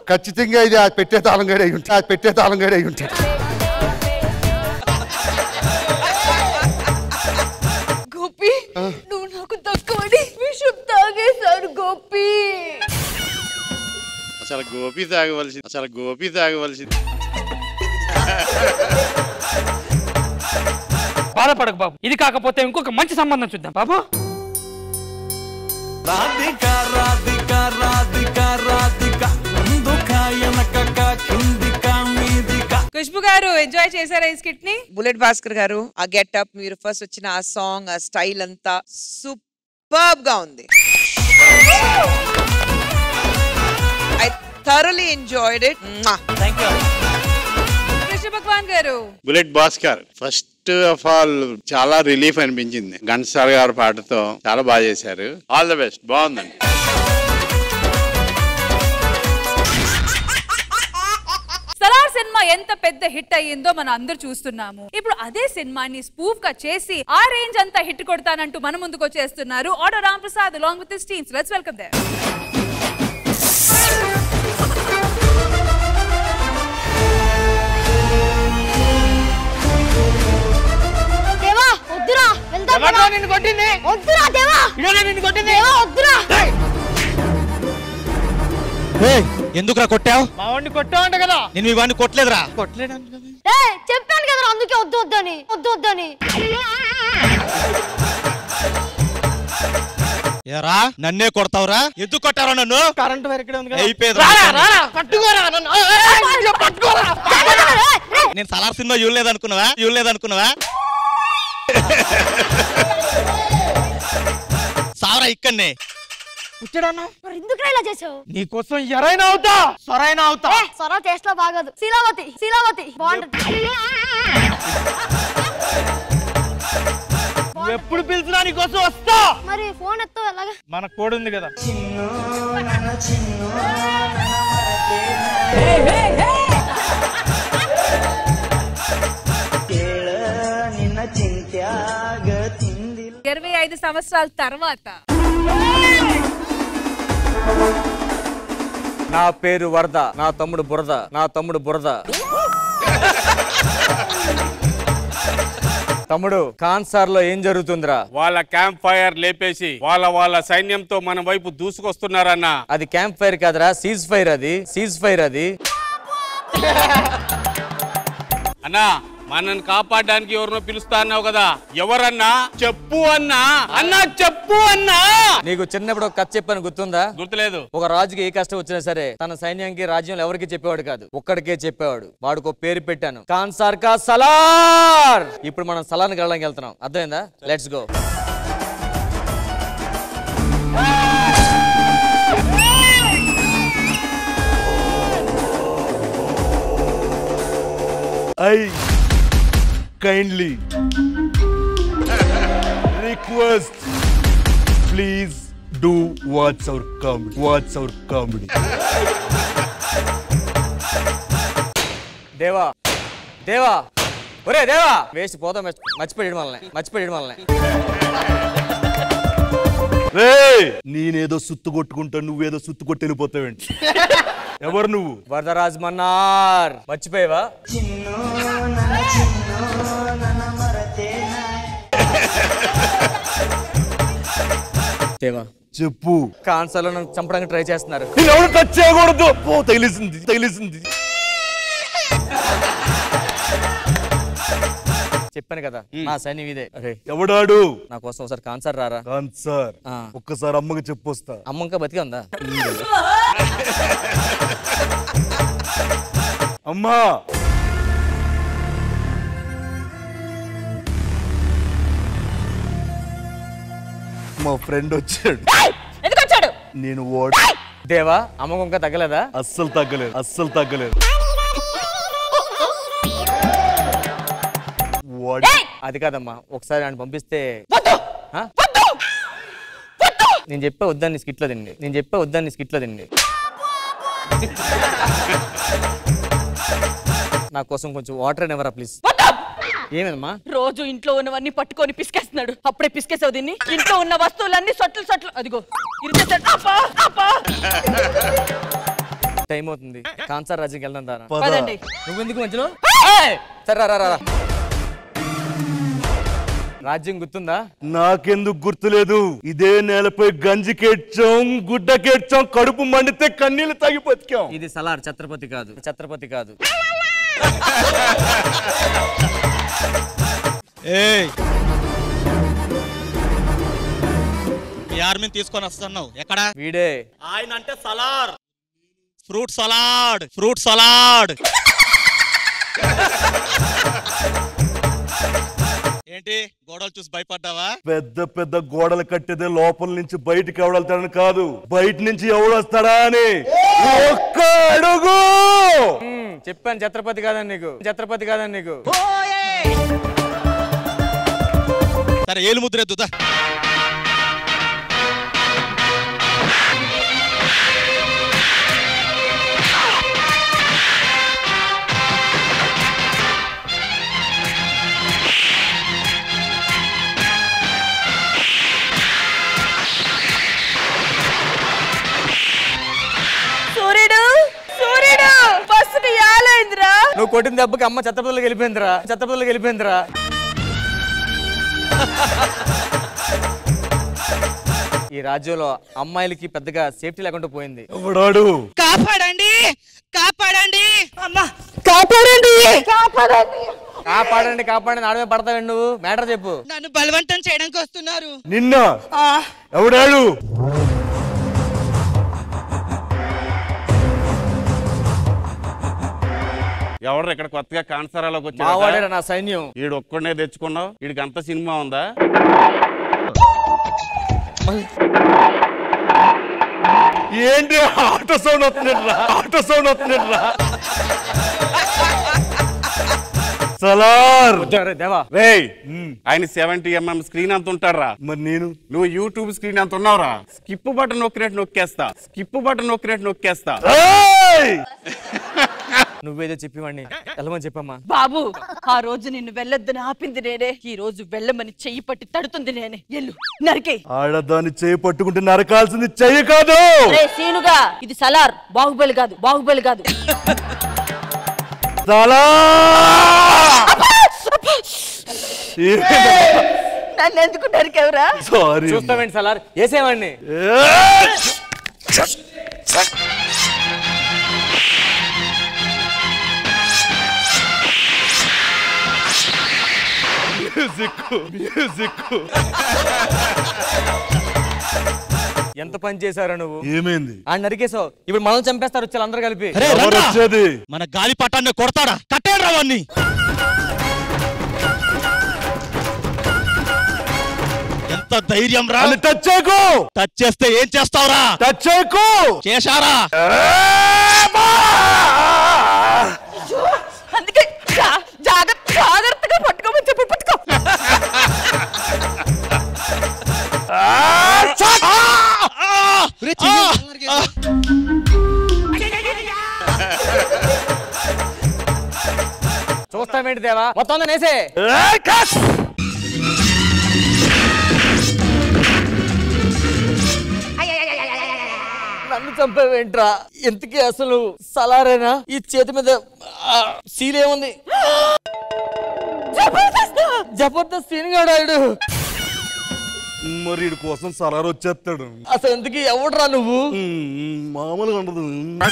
ఖచ్చితంగా ఇది ఆ పెట్టే తాళంగాడే అయి ఉంటాడు ఆ పెట్టే తాళంగాడే అయి ఉంటాడు గోపి నువ్వు నాకు తక్కువని విషం తాగేశారు గోపి అసలు గోపి తాగవలసింది అసలు గోపి తాగవలసింది బాధపడకు బాబు ఇది కాకపోతే ఇంకొక మంచి సంబంధం చూద్దాం బాబు రాధిక రాధిక రాధిక రాధిక ముందుక వెనకక కిందిక మీదిక ఖుష్బు గారు ఎంజాయ్ చేశారా ఈ స్కిట్ ని బుల్లెట్ భాస్కర్ గారు ఆ గెటప్ మీరు ఫస్ట్ వచ్చిన ఆ సాంగ్ ఆ స్టైల్ అంతా సూపర్బ్ గా ఉంది I thoroughly enjoyed it thank you Krishna Bhagavan garu bullet Bhaskar first of all చాలా రిలీఫ్ అనిపించింది ఘంటసాల గారి పాటతో చాలా బాగా చేశారు ఆల్ ద బెస్ట్ బాగుందండి సలార్ సినిమా ఎంత పెద్ద హిట్ అయ్యిందో మనం అందరూ చూస్తున్నాము ఇప్పుడు అదే సినిమాని స్పూఫ్ గా చేసి ఆ రేంజ్ అంతా హిట్ కొడతానంటూ మన ముందుకు వచ్చేస్తున్నారు auto Ram Prasad along with his teams let's welcome there Deva వద్దురా వెళ్దాం ఎవడ్రా పద. నిన్ను కొట్టింది? వద్దురా దేవా ఇదేనా నిన్ను కొట్టింది? దేవా వద్దురా ఎందుకురా కొట్టావు మా వాడిని కొట్టావంట కదా నేను మీ వాడిని కొట్టలేదురా కొట్టలేడానికి ఏ చెప్పాను కదా అందుకే వద్దు వద్దని వద్దు వద్దని ఏరా నన్నే కొడతావురా ఎందుకు కొట్టారా నన్ను కరెంట్ వైర్ ఇక్కడే ఉంది కదా అయిపోయేది రారా, రారా, పట్టుకోరా నన్ను. ఏ, ఏ, ఇదిగో పట్టుకోరా నేను సలార్ సినిమా చూడలేదనుకున్నావా చూడలేదనుకున్నావా సావరా ఇక్కడనే కూర్చోడన్నా మరి ఎందుకు ఇలా చేసావు నీకోసం ఎరైనా అవుతా సరైన అవుతా ఏ, సొరవ టేస్ట్ లో బాగోదు శీలావతి శీలావతి బాగుంటది నువ్వు ఎప్పుడు పిలిచినా నీకోసం వస్తా మరి ఫోన్ ఎత్తావు ఎలాగా మన కోడి ఉంది కదా ఇరవై ఐదు సంవత్సరాల తర్వాత నా పేరు వరద నా తమ్ముడు బురద నా తమ్ముడు బురద తమ్ముడు కాన్సార్ లో ఏం జరుగుతుందిరా వాళ్ళ క్యాంప్ ఫైర్ లేపేసి వాళ్ళ వాళ్ళ సైన్యంతో మన వైపు దూసుకొస్తున్నారన్న అది క్యాంప్ ఫైర్ కాదురా సీజ్ ఫైర్ అది సీజ్ ఫైర్ అది అన్నా మనల్ని కాపాడడానికి ఎవరినో పిలుస్తా అన్నావు కదా ఎవరన్నా చెప్పు అన్నా అన్నా చెప్పు అన్నా నీకు చిన్నప్పుడు ఒక కథ చెప్పాను గుర్తుందా గుర్తులేదు ఒక రాజుకి ఏ కష్టం వచ్చినా సరే తన సైన్యానికి రాజ్యంలో ఎవరికి చెప్పేవాడు కాదు ఒక్కడికే చెప్పేవాడు వాడికి ఒక పేరు పెట్టాను కాన్సార్ కా సలార్ ఇప్పుడు మనం సలార్ని గెలడానికి వెళ్తున్నాం అర్థమైందా let's go I kindly request, please do watch our comedy. Watch our comedy. దేవా దేవా ఒరే దేవా వేస్ట్ పోతాం మర్చిపోయాడు మనల్ని మర్చిపోయాడు మనల్ని రే నేనేదో సుత్తు కొట్టుకుంటా నువ్వేదో సుత్తు కొట్టి వెళ్ళిపోతావేంటి ఎవరు నువ్వు వరదరాజ్ మన్నార్ మర్చిపోయావా దేవా చెప్పు కాన్సర్లో నన్ను చంపడానికి ట్రై చేస్తున్నారు నేను ఎవరు టచ్ చేయకూడదు పో తగిలిసింది తగిలిసింది చెప్పాను కదా నా సైన్యం ఇదే అరే ఎవడాడు నా కోసం ఒకసారి కాన్సర్ రారా సార్ ఒక్కసారి అమ్మకి చెప్పొస్తా అమ్మ ఇంకా బతికే ఉందా అమ్మా మా ఫ్రెండ్ వచ్చాడు ఎందుకు వచ్చాడు నేను ఓడి దేవా అమ్మకు ఇంకా తగ్గలేదా అస్సలు తగ్గలేదు అస్సలు తగ్గలేదు ఓడి అది కాదమ్మా ఒకసారి ఆయన పంపిస్తే ఆ? నేను చెప్పే వద్దాన్ని స్కిట్లో తిండి నేను చెప్పే వద్దాన్ని స్కిట్లో తిండి నా కోసం కొంచెం వాటర్ ఎవరా ప్లీజ్ ఏమేనమ్మా రోజు ఇంట్లో ఉన్నవన్నీ పట్టుకొని పిసికేస్తున్నాడు అప్పుడే పిసికేసావు దీన్ని ఇంట్లో ఉన్న వస్తువులన్నీ సొట్లు సొట్లు అదిగో ఇరిచేసాడు. అబ్బా, అబ్బా. టైం అవుతుంది కాన్సర్ రాజ్యంకి వెళ్దాం దారా పద. పదండి. నువ్వు ఎందుకు మధ్యలో ఏయ్! సరే రా, రా రా, రా రాజ్యం గుర్తుందా నాకెందుకు గుర్తులేదు ఇదే నేలపై గంజికేడ్చాం గుడ్డకేడ్చాం కడుపు మండితే కన్నీళ్లు తాగి బతికాం ఇది సలార్ ఛత్రపతి కాదు ఛత్రపతి కాదు ఏయ్ మీ ఆర్మీని తీసుకొని వస్తున్నావు ఎక్కడ వీడే ఆయన అంటే Salaar fruit salad fruit salad ఏంటి గోడలు చూసి భయపడ్డావా పెద్ద పెద్ద గోడలు కట్టేదే లోపల నుంచి బయటికి ఎవడెళ్తాడని కాదు బయట నుంచి ఎవడొస్తాడా అని ఒక్క అడుగు హ్మ్, చెప్పాను ఛత్రపతి కాదని నీకు ఛత్రపతి కాదని నీకు సరే ఏలు ముద్ర ఎత్తుదా సూర్యుడు సూర్యుడు బస్సుకి యాలైందిరా నువ్వు కొట్టిన దెబ్బకి అమ్మ ఛత్రపతిలోకి వెళ్ళిపోయిందిరా ఛత్రపతిలోకి వెళ్ళిపోయిందిరా ఈ రాజ్యంలో అమ్మాయిలకి పెద్దగా సేఫ్టీ లేకుండా పోయింది ఎవడాడు కాపాడండి కాపాడండి అమ్మా కాపాడండి కాపాడండి కాపాడండి కాపాడండి ఆడమే పడతావండి నువ్వు మ్యాటర్ చెప్పు నన్ను బలవంతం చేయడానికి వస్తున్నారు నిన్న ఆ, ఎవడాడు ఎవరు ఇక్కడ కొత్తగా కాన్సరాలోకి మావాడేరా వచ్చాడు నా సైన్యం ఈడు ఒక్కడనే తెచ్చుకున్నావు వీడికి అంత సినిమా ఉందా ఏంటి ఆటో సౌండ్ వస్తుందిరా ఆటో సౌండ్ వస్తుందిరా సలార్ దేవా రేయ్ ఆయన సెవెంటీ ఎంఎం స్క్రీన్ అంత ఉంటారా మరి నేను నువ్వు యూట్యూబ్ స్క్రీన్ అంత ఉన్నావురా స్కిప్ బటన్ నొక్కినట్టు నొక్కేస్తా స్కిప్ బటన్ నొక్కినట్టు నొక్కేస్తా నువ్వేదో చెప్పివ్వండి వెళ్ళమని చెప్పమ్మా బాబు ఆ రోజు నిన్ను వెళ్ళొద్దని ఆపింది నేనే ఈ రోజు వెళ్ళమని చెయ్యి పట్టి తడుతుంది నేనే ఎల్లు నరికే ఆడదాన్ని చేయి పట్టుకుంటే నరకాల్సింది చెయ్యి కాదు రే సీనుగా ఇది సలార్ బాహుబలి కాదు బాహుబలి కాదు నన్ను ఎందుకు నరికేవరా సారీ చూస్తావేంటి సలార్ వేసేవాడిని మ్యూజిక్ మ్యూజిక్ ఎంత పని చేశారా నువ్వు ఏమైంది ఆ నరికేసావు ఇప్పుడు మనం చంపేస్తారు వచ్చి అందరూ కలిపి ఎవరు వచ్చేది మన గాలి పటాన్ని కొడతాడా కట్టేడు రావాన్ని ఎంత ధైర్యం రా అని టచ్ చేయకు టచ్ చేస్తే ఏం చేస్తావురా టచ్ చేయకు చేశారా అందుకే జా- జాగ్రత్త జాగ్రత్తగా పట్టుకోమని చెప్పి పట్టుకో చూస్తావేంటి దేవా మొత్తం అంతా నేసే నన్ను చంపావేంట్రా ఎంతకీ అసలు సలారేనా ఈ చేతి మీద ఆ, సీల్ ఏముంది జబర్దస్త్ సీన్ గాడాడు మరి వీడి కోసం సలార్ వచ్చేస్తాడు అసలు ఎందుకు ఎవడురా నువ్వు మామూలుగా ఉండదు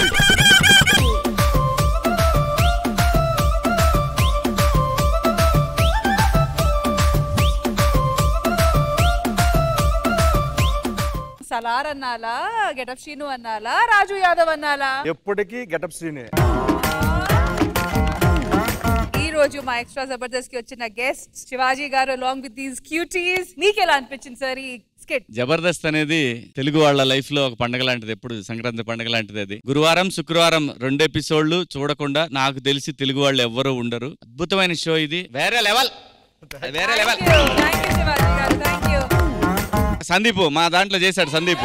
సలార్ అన్నాలా గెటప్ శ్రీను అన్నాలా రాజు యాదవ్ అన్నాలా ఎప్పటికీ గెటప్ శ్రీనే ఈ రోజు మా ఎక్స్ట్రా జబర్దస్త్ కి వచ్చిన గెస్ట్ శివాజీ గారు అలాంగ్ విత్ దీస్ క్యూటీస్ మీకు ఎలా అనిపించింది సార్ ఈ స్కిట్ జబర్దస్త్ అనేది తెలుగు వాళ్ళ లైఫ్ లో ఒక పండగ లాంటిది ఎప్పుడు సంక్రాంతి పండగ లాంటిది అది గురువారం శుక్రవారం రెండు ఎపిసోడ్లు చూడకుండా నాకు తెలిసి తెలుగు వాళ్ళు ఎవ్వరూ ఉండరు అద్భుతమైన షో ఇది వేరే లెవెల్ వేరే లెవెల్ శివాజీ గారు థ్యాంక్ యూ సందీప్ మా దాంట్లో చేశాడు సందీప్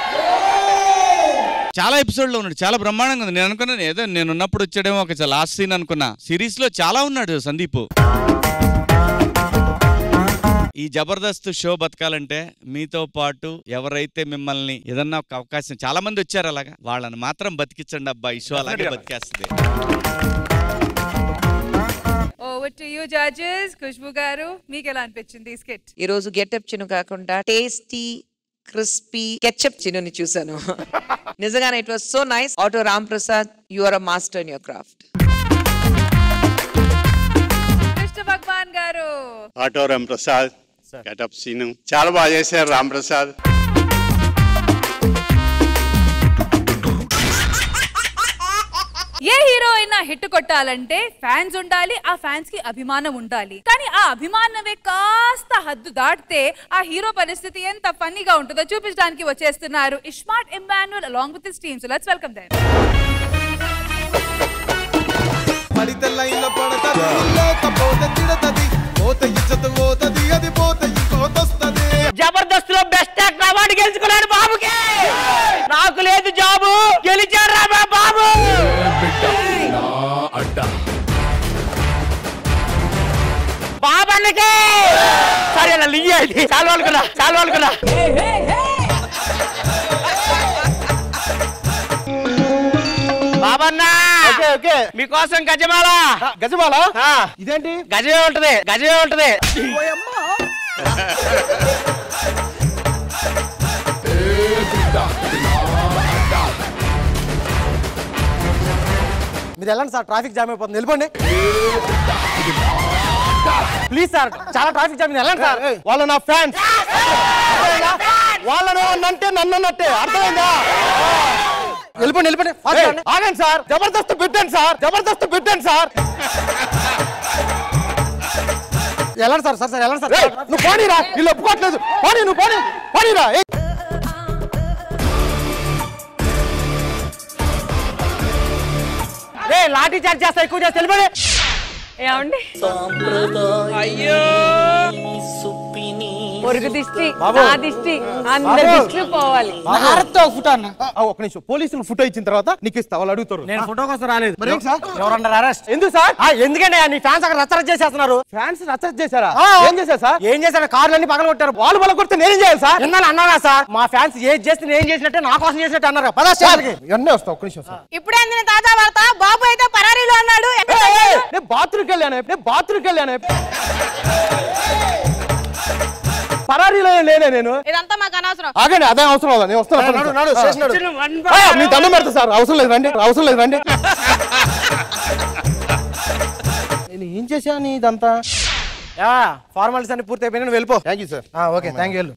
చాలా ఎపిసోడ్ లో ఉన్నాడు చాలా బ్రహ్మాండంగా ఉంది నేను అనుకున్నాను ఏదో నేను ఉన్నప్పుడు వచ్చాడేమో ఒక లాస్ట్ సీన్ అనుకున్నా సిరీస్ లో చాలా ఉన్నాడు సందీప్ ఈ జబర్దస్త్ షో బతకాలంటే మీతో పాటు ఎవరైతే మిమ్మల్ని ఏదన్నా ఒక అవకాశం చాలా మంది వచ్చారు అలాగా వాళ్ళని మాత్రం బతికించండి అబ్బా ఈ షో అలాగే బతికేస్తుంది over to you judges Khushbu garu మీకు ఎలా అనిపించింది ఈ స్కెచ్ ఈ రోజు గెటప్ చిను కాకుండా టేస్టీ క్రిస్పీ కెచప్ చినుని చూసాను నిజంగానే it was so nice auto Ram Prasad you are a master in your craft Krishna Bhagavan garu auto Ramprasad getup Seenu చాలా బాగా చేశారు రాంప్రసాద్ ఏ హీరో అయినా హిట్ కొట్టాలంటే ఫ్యాన్స్ ఉండాలి ఆ ఫ్యాన్స్ కి అభిమానం ఉండాలి కానీ ఆ అభిమానమే కాస్త హద్దు దాటితే ఆ హీరో పరిస్థితి ఎంత ఫన్నీగా ఉంటుందో చూపించడానికి వచ్చేస్తున్నారు ismart Immanuel along with his teams let's welcome them పడితే లైన్ లో పడతది లేకపోతే తిడతది పోతే ఇచ్చత పోతది అది పోతే ఇంకోతొస్తది జబర్దస్త్ లో బెస్ట్ యాక్టర్ అవార్డు గెలుచుకున్నాడు బాబుకి నాకు లేదు జాబు గెలిచాడు రా బాబు బాబన్నకి సరే అలా లియ్య ఇది చాలు అనుకున్నా చాలు అనుకున్నా బాబన్నా ఓకే ఓకే మీకోసం గజమాల గజమాల ఇదేంటి గజమే ఉంటది గజమే ఉంటది మీరు వెళ్ళండి సార్ ట్రాఫిక్ జామ్ అయిపోతుంది వెళ్ళిపోండి ప్లీజ్ సార్ చాలా ట్రాఫిక్ జామ్ ఉంది. వెళ్ళండి సార్ వాళ్ళ నా ఫ్యాన్స్ వాళ్ళను అంటే నన్ను అన్నట్టే అర్థమైందా వెళ్ళిపోండి వెళ్ళిపోండి fast గా. ఆగండి సార్ జబర్దస్త్ పెట్టండి సార్ జబర్దస్త్ పెట్టండి సార్ వెళ్ళండి సార్ సార్ సార్ వెళ్ళండి సార్ నువ్వు పోనీరా వీళ్ళు ఒప్పుకోవట్లేదు పోనీ నువ్వు పోనీ పోనీరా ఏయ్. రే లాఠీ చార్జ్ చేస్తా ఎక్కువ చేస్తే వెళ్ళిపోయి ఏమండి అయ్యో పొరుగు దిష్టి బాబు. నా దిష్టి అందరి బాబు. దిష్టిలు పోవాలి భారత్తో ఒక ఫోటో అన్న ఒక నిమిషం పోలీసులు ఫోటో ఇచ్చిన తర్వాత నీకు ఇస్తా వాళ్ళు అడుగుతారు నేను ఫోటో కోసం రాలేదు మరి సార్ ఎవరన్నారు అరెస్ట్ ఎందుకు సార్ ఎందుకంటే నీ ఫ్యాన్స్ అక్కడ రచ్చరచ చేసేస్తున్నారు ఫ్యాన్స్ రచ్చరచ చేశారా ఏం చేశారు సార్ ఏం చేశారు కార్లు అన్ని పగల కొట్టారు వాళ్ళు పగల కొడితే నేనేం చేయాలి సార్ ఎన్నాళ్ళు అన్నారా సార్ మా ఫ్యాన్స్ ఏది చేస్తే నేను చేసినట్టే నా కోసం చేసినట్టు అన్నారు పదా స్టేషన్కి ఇవన్నీ వస్తా ఒక నిమిషం సార్ ఇప్పుడే అందిన తాజా వార్త బాబు అయితే పరారీలో అన్నాడు నేను బాత్రూమ్కి వెళ్ళాను నేను బాత్రూమ్కి వెళ్ళాను పరారీలో ఏం లేనే నేను ఇదంతా మాకు అనవసరం ఆగండి అదే అవసరం లేదు నేను వస్తాను నడు, నడు, స్టేషన్ నడు. ఆ, మీ దండం పెడతా సార్ అవసరం లేదు రండి అవసరం లేదు రండి నేను ఏం చేశాను ఇదంతా ఫార్మాలిటీస్ అన్ని పూర్తి అయిపోయినా నువ్వు వెళ్ళిపో thank you sir okay thank you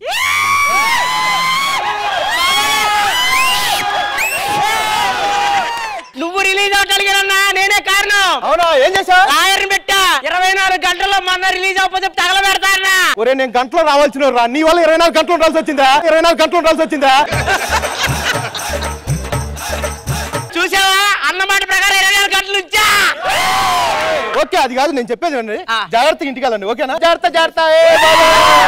నువ్వు రిలీజ్ అవటానికేనన్నా నేనే కారణం అవునా ఏం చేశా లాయర్ని పెట్టా ఇరవై నాలుగు గంటల్లో మొన్న రిలీజ్ అవ్వకపోతే తగల పెడతానా ఒరే నేను గంటలో రావాల్సిన రా నీ వల్ల ఇరవై నాలుగు గంటలు ఉండాల్సి వచ్చిందా ఇరవై నాలుగు గంటలు ఉండాల్సి వచ్చిందా చూసావా అన్నమాట ప్రకారం ఇరవై నాలుగు గంటలు ఇచ్చా ఓకే అది కాదు నేను చెప్పేది వినండి జాగ్రత్తగా ఇంటికి వెళ్ళండి ఓకేనా జాగ్రత్త జాగ్రత్త ఏ బాబు.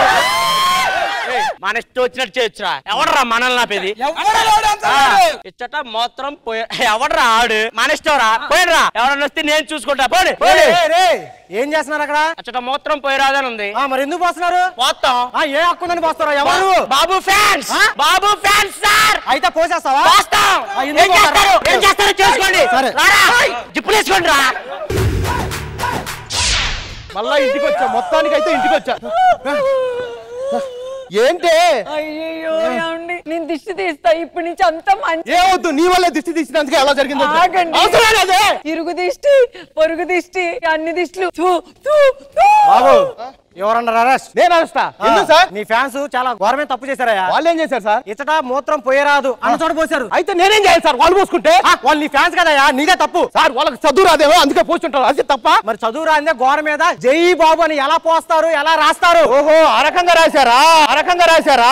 మన ఇష్టం వచ్చినట్టు చేయొచ్చురా ఎవడరా మనల్ని నాపేది ఇచ్చట మొత్తం పోయి ఎవడరా ఆడు మన ఇష్టం రా పోయినరా ఎవడన్నా వస్తే నేను చూసుకుంటా పోనీ రే, రే, రే. ఏం చేస్తున్నారు అక్కడ అచ్చట మూత్రం పోయిరాదని ఉంది ఆ, మరి ఎందుకు పోస్తున్నారు మొత్తం ఏ హక్కుందని పోస్తారా ఎవరు బాబు ఫ్యాన్స్ బాబు ఫ్యాన్స్ సార్ అయితే పోసేస్తావా పోస్తాం ఆ, ఎందుకు ఏం చేస్తారు పోతారు? ఏం చేస్తారో చేసుకోండి సరే. రారా జిప్పులు వేసుకోండి రా మళ్ళా ఇంటికి వచ్చా మొత్తానికి అయితే ఇంటికి వచ్చా ఏంటి అయ్యో ఏమండి నేను దిష్టి తీస్తా ఇప్పటి నుంచి అంత మంచి ఏవద్దు నీ వల్లే దిష్టి తీసినందుకే ఎలా జరిగిందో చెప్పు. ఆగండి. అవసరం లేదే. ఇరుగు దిష్టి పొరుగు దిష్టి అన్ని దిష్టిలు థూ, థూ, థూ. బాబు ఎవరన్నారు అరెస్ట్ నేను అరెస్ట్ ఎందుకు సార్ మీ ఫ్యాన్స్ చాలా ఘోరమైన తప్పు చేశారయ్యా వాళ్ళు ఏం చేశారు సార్ ఇతట మూత్రం పోయరాదు అన్న చోట పోసారు అయితే నేనేం చేయాలి సార్ వాళ్ళు పోసుకుంటే వాళ్ళు నీ ఫ్యాన్స్ కదయ్యా నీదే తప్పు సార్ వాళ్ళకి చదువు రాదేమో అందుకే పోస్తుంటారు అది తప్ప మరి చదువు రాదే గోర మీద జై బాబు అని ఎలా పోస్తారు ఎలా రాస్తారు ఓహో ఆ రకంగా రాశారా ఆ రకంగా రాశారా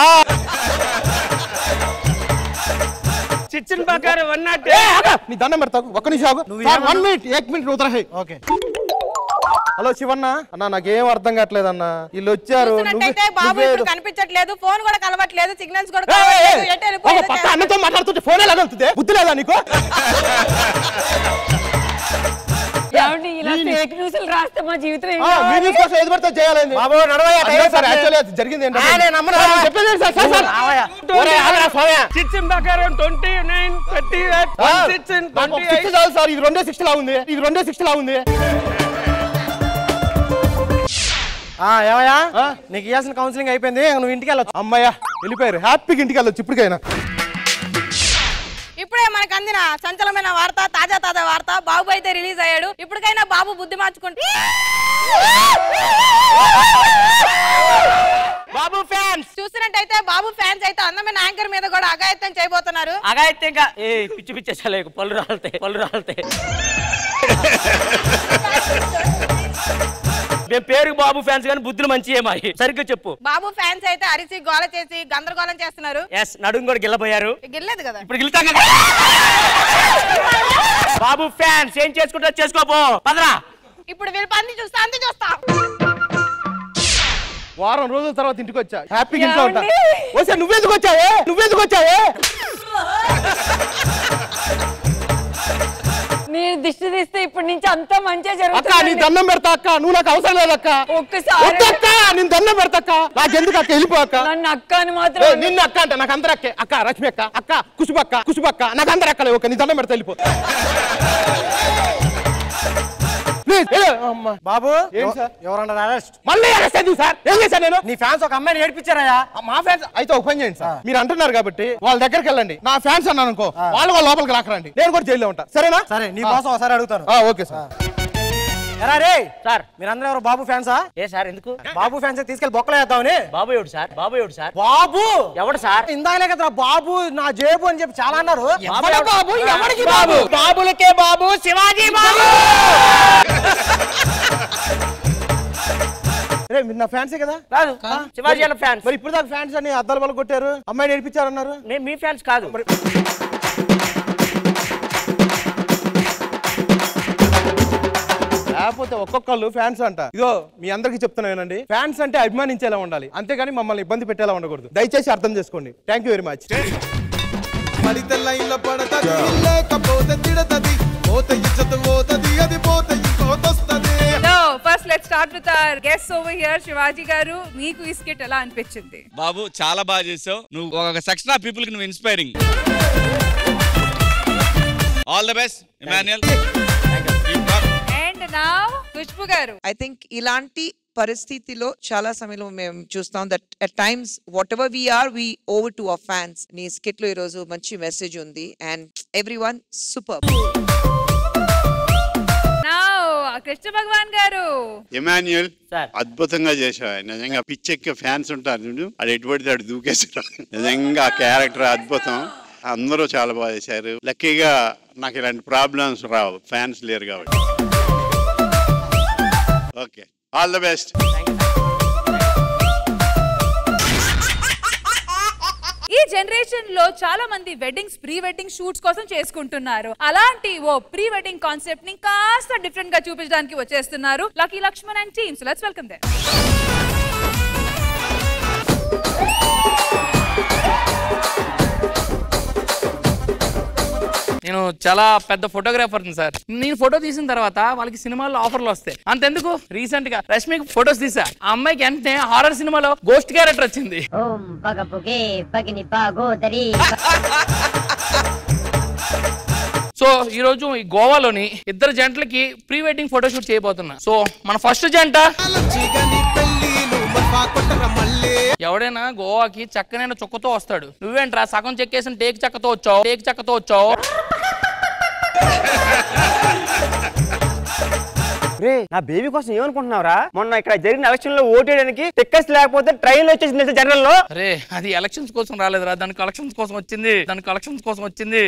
చిచ్చిన ప్రకారం ఉన్నట్టు ఏ, ఆగు. నీ దండం పెడతావు ఒక్క నిమిషం ఆగు. సార్ వన్ మినిట్ ఏక్ మినిట్ ఉతరహే ఓకే హలో శివన్న అన్న నాకేం అర్థం కావట్లేదు అన్న వీళ్ళు వచ్చారు చూస్తున్నట్టయితే నువ్వే- బాబు నువ్వే ఇప్పుడు ఏదో- కనిపించట్లేదు ఫోన్ కూడా కలవట్లేదు సిగ్నల్స్ కూడా ఏయ్, ఏయ్, కలవట్లేదు ఏయ్. ఎటు వెళ్ళిపోయాడో ఒక పక్క అన్నతో మాట్లాడుతుంటే ఫోన్ ఎలా వెళ్తుంది బుద్ధి లేదా నీకు ఏమండి ఇలా ఈ నీ ఫేక్ ఫేక్ న్యూస్ రాస్తే మా జీవితం ఏం ఆ, మీ కావాలి? న్యూస్ కోసం ఏది పడితే చేయాలండి బాబు, నడవయ్యా, అదే టైం సార్ అయిపోతుంది. యాక్చువల్లీ అది జరిగింది ఏంటంటే ఆ, నేను నమ్మను, సార్, రావయ్యా. చెప్పేది ఏంటి సార్, సార్, సార్. రావయ్యా. ఒరేయ్, ఆగరా, స్వామి. సిక్స్ ప్రకారం twenty nine thirty eight sir, six నాకు ఒక సిక్స్ చాలు సార్ ఇది రెండే సిక్స్ లా ఉంది ఇది రెండే సిక్స్ లా ఉంది ఆ, ఏమయ్యా నీకు ఇవ్వాల్సిన కౌన్సిలింగ్ అయిపోయింది ఇంక నువ్వు ఇంటికి వెళ్ళొచ్చు అమ్మయ్యా వెళ్ళిపోయారు హ్యాపీగా ఇంటికి వెళ్ళొచ్చు ఇప్పటికైనా ఇప్పుడే మనకు అందిన సంచలనమైన వార్త తాజా తాజా వార్త బాబు అయితే రిలీజ్ అయ్యాడు ఇప్పటికైనా బాబు బుద్ధి మార్చుకుంటే బాబు ఫ్యాన్స్ చూస్తున్నట్టయితే బాబు ఫ్యాన్స్ అయితే అందమైన యాంకర్ మీద కూడా అఘాయిత్యం చేయబోతున్నారు అగాయితే ఇంకా ఏ పిచ్చి పిచ్చి చలేకు పళ్ళు రాలితే పళ్ళు రాలితే మేము పేరుకి బాబు ఫ్యాన్స్ కానీ బుద్ధులు మంచి మాయి సరిగ్గా చెప్పు బాబు ఫ్యాన్స్ అయితే అరిసి గోల చేసి గందరగోళం చేస్తున్నారు ఎస్ నడుము కూడా గిల్లపోయారు గిల్లేదు కదా ఇప్పుడు గిల్తాం కదా బాబు ఫ్యాన్స్ ఏం చేసుకుంటా చేసుకోపో పదరా ఇప్పుడు వీళ్ళ పని చూస్తా అంతే చూస్తా వారం రోజుల తర్వాత ఇంటికి వచ్చా హ్యాపీగా ఇంట్లో ఉంటా ఏమండి? ఓసారి నువ్వెందుకు వచ్చావే నువ్వెందుకు వచ్చావే మీరు దిష్టి తీస్తే ఇప్పటి నుంచి అంతా మంచిగా అక్క నీ జరుగుతుంది దండం పెడతా అక్క నువ్వు నాకు అవసరం లేదు అక్క ఒక్కసారి వద్దక్క నేను దండం పెడతా అక్క నాకెందుకు అక్క వెళ్ళిపో అక్క నన్ను అక్క అని ఏయ్, మాత్రం నిన్ను అక్క అంటే నాకు అందరు అక్కే అక్క రష్మి అక్క అక్క కుసుబక్క కుసుబక్క నాకు అందరు అక్కలే ఓకే నీ దండం పెడతా వెళ్ళిపో ప్లీజ్ బాబు ఏంటి సార్ ఎవరన్నా అరెస్ట్ మళ్ళీ అరెస్ట్ ఎందుకు సార్ ఏం చేశాను నేను నీ ఫ్యాన్స్ ఒక అమ్మాయిని ఏడిపించారయ్యా మా ఫ్యాన్స్ అయితే ఒక పని చేయండి సార్ మీరు అంటున్నారు కాబట్టి వాళ్ళ దగ్గరికి వెళ్ళండి నా ఫ్యాన్స్ అన్నాను అనుకో వాళ్ళు వాళ్ళ లోపలికి రాకరండి నేను కూడా జైల్లో ఉంటా సరేనా సరే నీ కోసం ఒకసారి అడుగుతాను ఆ, ఓకే సార్ ఎరా రే సార్ మీరందరూ ఎవరు బాబు ఫ్యాన్సా ఏ సార్ ఎందుకు బాబు ఫ్యాన్స్ తీసుకెళ్లి బొక్కలు వేద్దామని బాబు ఎవడు సార్ బాబు ఎవడు సార్ బాబు ఎవడు సార్ ఇందాకలే కదా బాబు నా జేబు అని చెప్పి చాలా అన్నారు ఎవడ బాబు? ఎవడికి బాబు? బాబులకే బాబు శివాజీ బాబు రే మీరు నా ఫ్యాన్సే కదా కాదు శివాజీ వాళ్ళ ఫ్యాన్స్ మరి ఇప్పుడు దాకా ఫ్యాన్స్ అని అద్దాల వల్ల కొట్టారు అమ్మాయిని ఏడిపించారన్నారు నేను మీ ఫ్యాన్స్ కాదు లేకపోతే ఒక్కొక్కళ్ళు ఫ్యాన్స్ అంట ఇదో మీ అందరికి చెప్తున్నానండి ఫ్యాన్స్ అంటే అభిమానించేలా ఉండాలి అంతేగాని మమ్మల్ని ఇబ్బంది పెట్టేలా ఉండకూడదు దయచేసి అర్థం చేసుకోండి థ్యాంక్ యూ వెరీ మచ్ పడితే లైన్లో పడతది లేకపోతే తిడతది పోతే ఇచ్చత పోతది అది పోతే ఇంకోతొస్తది so first let start with our guest over here Shivaji garu మీకు ఈ స్కిట్ ఎలా అనిపించింది బాబు చాలా బాగా చేసావు నువ్వు ఒక సెక్షన్ ఆఫ్ పీపుల్ కి నువ్వు inspiring all the best Immanuel and నా ఖుష్బు గారు ఐ థింక్ ఇలాంటి పరిస్థితిలో చాలా సమయంలో మేము చూస్తాం that at times what ever we are we over to our fans నీ స్కిట్ లో ఈరోజు మంచి మెసేజ్ ఉంది అండ్ ఎవ్రీ వన్ సూపర్ నా కృష్ణ భగవాన్ గారు ఎమాన్యుయల్ అద్భుతంగా చేసావు నిజంగా పిచ్చెక్కే ఫ్యాన్స్ ఉంటారు చూడు అది ఎటువంటి అటు దూకేసారు నిజంగా ఆ క్యారెక్టర్ అద్భుతం అందరూ చాలా బాగా చేశారు లక్కీగా నాకు ఇలాంటి ప్రాబ్లమ్స్ రావు ఫ్యాన్స్ లేరు కాబట్టి ఓకే ఆల్ ద బెస్ట్ ఈ జనరేషన్ లో చాలా మంది వెడ్డింగ్స్ ప్రీ వెడ్డింగ్ షూట్స్ కోసం చేసుకుంటున్నారు అలాంటి ఓ ప్రీ వెడ్డింగ్ కాన్సెప్ట్ ని కాస్త డిఫరెంట్ గా చూపించడానికి వచ్చేస్తున్నారు lucky Lakshman and teams let's welcome they నేను చాలా పెద్ద ఫోటోగ్రాఫర్ సార్ నేను ఫోటో తీసిన తర్వాత వాళ్ళకి సినిమాల్లో ఆఫర్లు వస్తాయి అంతెందుకు రీసెంట్ గా రష్మికి ఫోటోస్ తీసా ఆ అమ్మాయికి వెంటనే హారర్ సినిమాలో గోస్ట్ క్యారెక్టర్ వచ్చింది ఓం పగ పొగే పగిని పాగోదరి సో ఈ రోజు ఈ గోవాలోని ఇద్దరు జంటలకి ప్రీ వెడ్డింగ్ ఫోటోషూట్ చేయబోతున్నా సో మన ఫస్ట్ జంట ఎవడైనా గోవాకి చక్కనైన చుక్కతో వస్తాడు నువ్వేంట్రా సగం చెక్కేసిన టేక్ చెక్కతో వచ్చావు టేక్ చెక్కతో వచ్చావు రే నా బేబీ కోసం ఏమనుకుంటున్నావురా మొన్న ఇక్కడ జరిగిన ఎలక్షన్ లో ఓటేయడానికి టికెట్స్ లేకపోతే ట్రైన్ వచ్చేసింది జనరల్ లో అరే అది ఎలక్షన్స్ కోసం రాలేదురా దాని కలెక్షన్స్ కోసం వచ్చింది దాని కలెక్షన్స్ కోసం వచ్చింది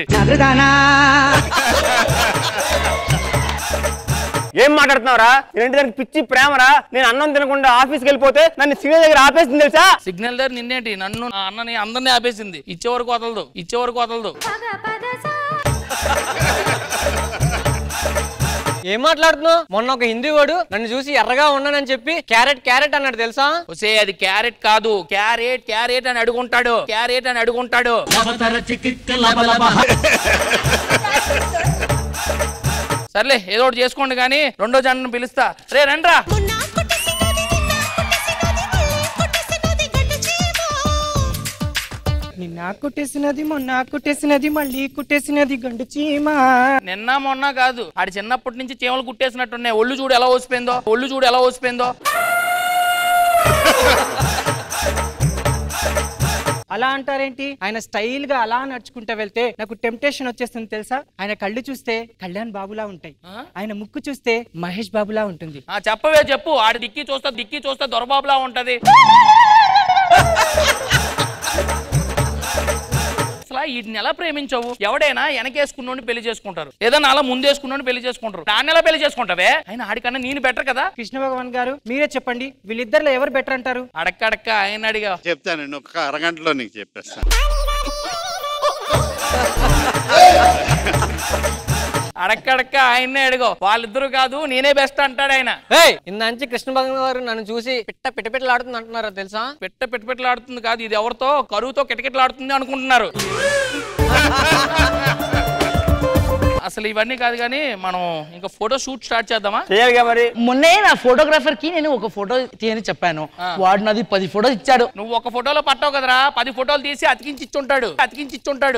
ఏం మాట్లాడుతున్నావురా ఏంటి దానికి పిచ్చి ప్రేమరా నేను అన్నం తినకుండా ఆఫీస్కి వెళ్ళిపోతే నన్ను సిగ్నల్ దగ్గర ఆపేసింది తెలుసా సిగ్నల్ దగ్గర నిన్నేంటి నన్ను నా అన్నని అందరినీ ఆపేసింది ఇచ్చే వరకు వదలదు ఇచ్చే వరకు వదలదు ఏం మాట్లాడుతున్నావు మొన్న ఒక హిందీ వాడు నన్ను చూసి ఎర్రగా ఉన్నానని చెప్పి క్యారెట్ క్యారెట్ అన్నాడు తెలుసా ఒసే అది క్యారెట్ కాదు క్యారెట్ క్యారెట్ అని అడుగుంటాడు క్యారెట్ అని అడుగుంటాడు సర్లే ఏదో ఒకటి చేసుకోండి కానీ రెండో జంటను పిలుస్తా రే రండ్రా నిన్న కుట్టేసినది మొన్న కుట్టేసినది మళ్ళీ కుట్టేసినది గండు చీమ నిన్న మొన్న కాదు ఆడి చిన్నప్పటి నుంచి చీమలు కుట్టేసినట్టున్నాయి ఒళ్ళు చూడు ఎలా ఓసిపోయిందో ఒళ్ళు చూడు ఎలా ఓసిపోయిందో అలా అంటారేంటి ఆయన స్టైల్ గా అలా నడుచుకుంటా వెళ్తే నాకు టెంప్టేషన్ వచ్చేస్తుంది తెలుసా ఆయన కళ్ళు చూస్తే కళ్యాణ్ బాబులా ఉంటాయి ఆయన ముక్కు చూస్తే మహేష్ బాబులా ఉంటుంది ఆ చెప్పవే చెప్పు ఆడి దిక్కి చూస్తా దిక్కి చూస్తా దొరబాబులా ఉంటది అసలు వీటిని ఎలా ప్రేమించవు ఎవడైనా వెనకేసుకున్నోని పెళ్లి చేసుకుంటారు ఏదైనా అలా ముందేసుకున్నోని పెళ్లి చేసుకుంటారు దాన్ని ఎలా పెళ్లి చేసుకుంటావే ఆయన ఆడికన్నా నేను బెటర్ కదా కృష్ణ భగవాన్ గారు మీరే చెప్పండి వీళ్ళిద్దరిలో ఎవరు బెటర్ అంటారు అడక్కడక్క ఆయన అడిగా చెప్తానండి ఒక అరగంటలో నీకు చెప్పేస్తాను అడక్కడక్క ఆయన్నే అడిగో వాళ్ళిద్దరు కాదు నేనే బెస్ట్ అంటాడు ఆయన ఇందంచి కృష్ణ భగవాన్ గారు నన్ను చూసి పిట్ట పిట్ట పిట్టలాడుతుంది అంటున్నారా తెలుసా పెట్ట పిట్టపిట్టలాడుతుంది కాదు ఇది ఎవరితో కరువుతో కిటకిటలాడుతుంది అనుకుంటున్నారు అసలు ఇవన్నీ కాదు కానీ మనం ఇంకా ఫోటో షూట్ స్టార్ట్ చేద్దామా మరి మొన్నే నా ఫోటోగ్రాఫర్ కి నేను ఒక ఫోటో తీయని చెప్పాను వాడు నాది పది ఫోటో ఇచ్చాడు నువ్వు ఒక ఫోటోలో పట్టావు కదరా పది ఫోటోలు తీసి అతికించి ఇచ్చుంటాడు అతికించి ఇచ్చుంటాడు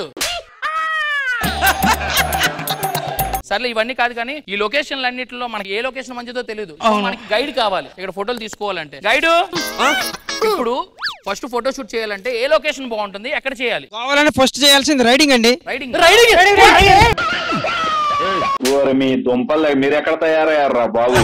సర్లే ఇవన్నీ కాదు కానీ ఈ లొకేషన్లు అన్నింటిలో మనకి ఏ లొకేషన్ మంచిదో తెలియదు అవును. మనకి గైడ్ కావాలి ఇక్కడ ఫోటోలు తీసుకోవాలంటే గైడ్ ఇప్పుడు ఫస్ట్ ఫోటో షూట్ చేయాలంటే ఏ లొకేషన్ బాగుంటుంది ఎక్కడ చేయాలి కావాలని ఫస్ట్ చేయాల్సింది రైడింగ్ అండి రైడింగ్ ఓరి మీ దుంపలు మీరు ఎక్కడ తయారయ్యారా బాబు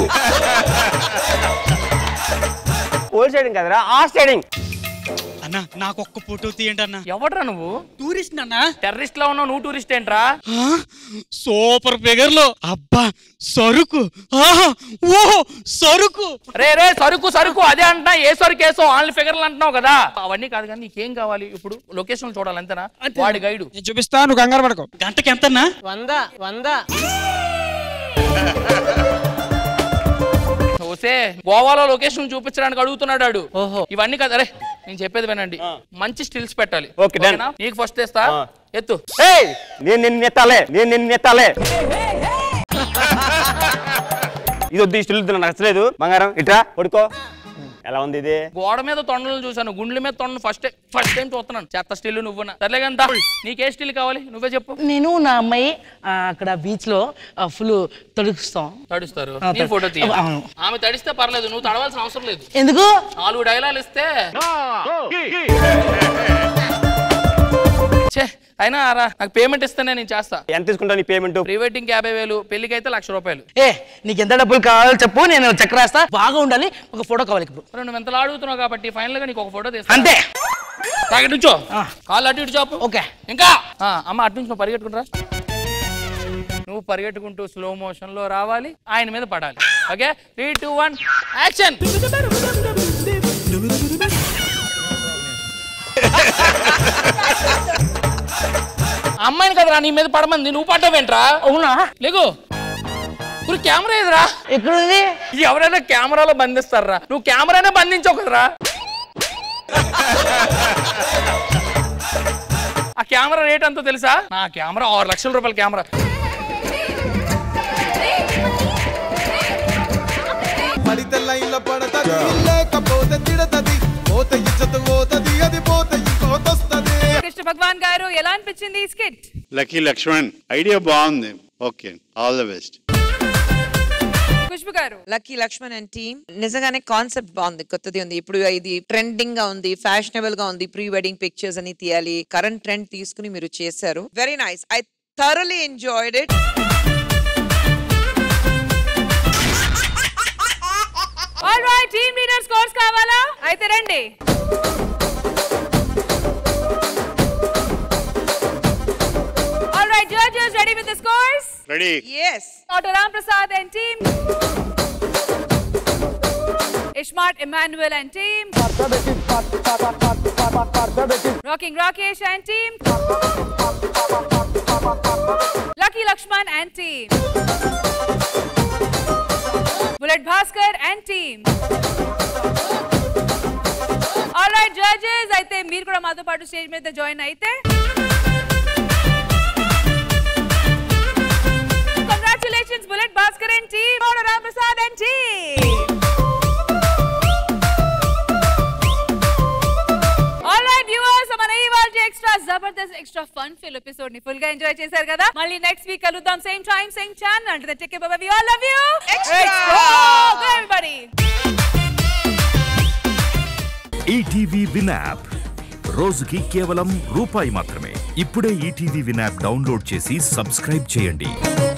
ఓల్డ్ సైడింగ్ కదరా ఆ సైడింగ్ అన్న నాకు ఒక్క ఫోటో తీయండి అన్న ఎవడ్రా నువ్వు టూరిస్ట్ అన్న టెర్రరిస్ట్ లో ఉన్నావు నువ్వు టూరిస్ట్ ఏంట్రా సూపర్ ఫిగర్ లో అబ్బా సరుకు ఆహా ఓహో సరుకు రే రే సరుకు సరుకు అదే అంటున్నా ఏ సరుకు వేసో ఆన్లైన్ ఫిగర్లు అంటున్నావు కదా అవన్నీ కాదు కానీ నీకేం కావాలి ఇప్పుడు లొకేషన్ చూడాలి అంతేనా వాడి గైడ్ నేను చూపిస్తా నువ్వు కంగారు పడకు గంటకి ఎంతన్నా వంద వంద ఓసే గోవాలో లొకేషన్ చూపించడానికి అడుగుతున్నాడు ఆడు ఇవన్నీ కదా అరే నేను చెప్పేది వినండి మంచి స్టిల్స్ పెట్టాలి Okay, done. ఓకేనా? నీకు ఫస్ట్ తెస్తా ఎత్తు ఏయ్ నేను నిన్ను ఎత్తాలే నేను నిన్ను ఎత్తాలే ఇది వద్దు ఈ స్టిల్ నాకు నచ్చలేదు బంగారం ఇట్రా పడుకో ఎలా ఉంది ఇది గోడ మీద తొండలను చూసాను గుండెల మీద తొండలు ఫస్ట్ ఫస్ట్ టైం చూస్తున్నాను చెత్త స్టిల్ నువ్వు సర్లే కదా నీకే స్టిల్ కావాలి నువ్వే చెప్పు నేను నా అమ్మాయి ఆ, అక్కడ బీచ్ లో ఫుల్ తడుస్తాం తడుస్తారు ఆ, నీ ఫోటో తీయ అవును. ఆమె తడిస్తే పర్లేదు నువ్వు తడవాల్సిన అవసరం లేదు ఎందుకు నాలుగు డైలాగులు ఇస్తే ఛే, అయినా రా నాకు పేమెంట్ ఇస్తేనే నేను చేస్తా ఎంత తీసుకుంటావు నీ పేమెంట్ ప్రీ వెడ్డింగ్ యాభై వేలు పెళ్లికి అయితే లక్ష రూపాయలు ఏ నీకు ఎంత డబ్బులు కావాలో చెప్పు నేను చెక్ రాస్తా బాగా ఉండాలి ఒక ఫోటో కావాలి ఇప్పుడు మరి నువ్వు ఎంతలా అడుగుతున్నావు కాబట్టి ఫైనల్ గా నీకు ఒక ఫోటో తీస్తా అంతే తాగి నుంచో కాళ్ళు అటు ఇటు చాపు ఓకే ఇంకా ఆ, అమ్మ అటు నుంచి నువ్వు పరిగెట్టుకుంటరా నువ్వు పరిగెట్టుకుంటూ స్లో మోషన్ లో రావాలి ఆయన మీద పడాలి okay three two one action అమ్మాయిని కదరా నీ మీద పడమంది నువ్వు పడ్డావేంట్రా అవునా లేకు ఇప్పుడు కెమెరా ఏదిరా ఎక్కడుంది ఎవరైనా కెమెరాలో బంధిస్తారా నువ్వు కెమెరానే బంధించవు కదరా ఆ కెమెరా రేట్ ఎంతో తెలుసా నా కెమెరా ఆరు లక్షల రూపాయల కెమెరా పడితే లైన్లో పడతది లేకపోతే తిడతది పోత ఇచ్చత పోతది అది పోత ఇంకోతొస్తది కృష్ణ భగవాన్ గారు ఎలా అనిపించింది ఈ స్కిట్ లక్కీ లక్ష్మణ్ ఐడియా బాగుంది okay all the best Khushbu garu lucky Lakshman and team నిజంగానే కాన్సెప్ట్ బాగుంది కొత్తది ఉంది ఇప్పుడు ఇది ట్రెండింగ్ గా ఉంది ఫ్యాషనబుల్ గా ఉంది ప్రీ వెడ్డింగ్ పిక్చర్స్ అని తీయాలి కరెంట్ ట్రెండ్ తీసుకుని మీరు చేశారు very nice I thoroughly enjoyed it all right team leader scores కావాలా అయితే రండి all right judges ready with the scores ready yes Dr. Ram Prasad and team. Ishmart Emmanuel and team. Rocking Rakesh and team. Lucky Lakshman and team. Bullet Bhaskar and team. All right, judges. అయితే మీరు కూడా మాతో పాటు స్టేజ్ మీద జాయిన్ అయితే congratulations bullet Bhaskar and team Ram Prasad and team alright viewers మన ఇవాళ extra Jabardasth extra fun fill episode ని ఫుల్ గా ఎంజాయ్ చేశారు కదా మళ్ళీ నెక్స్ట్ వీక్ కలుద్దాం సేమ్ టైం సేమ్ ఛానల్ అంటే take care bye we all love you extra everybody ETV win app రోజుకి కేవలం రూపాయి మాత్రమే ఇప్పుడే ఈటీవీ విన్ యాప్ డౌన్లోడ్ చేసి సబ్స్క్రైబ్ చేయండి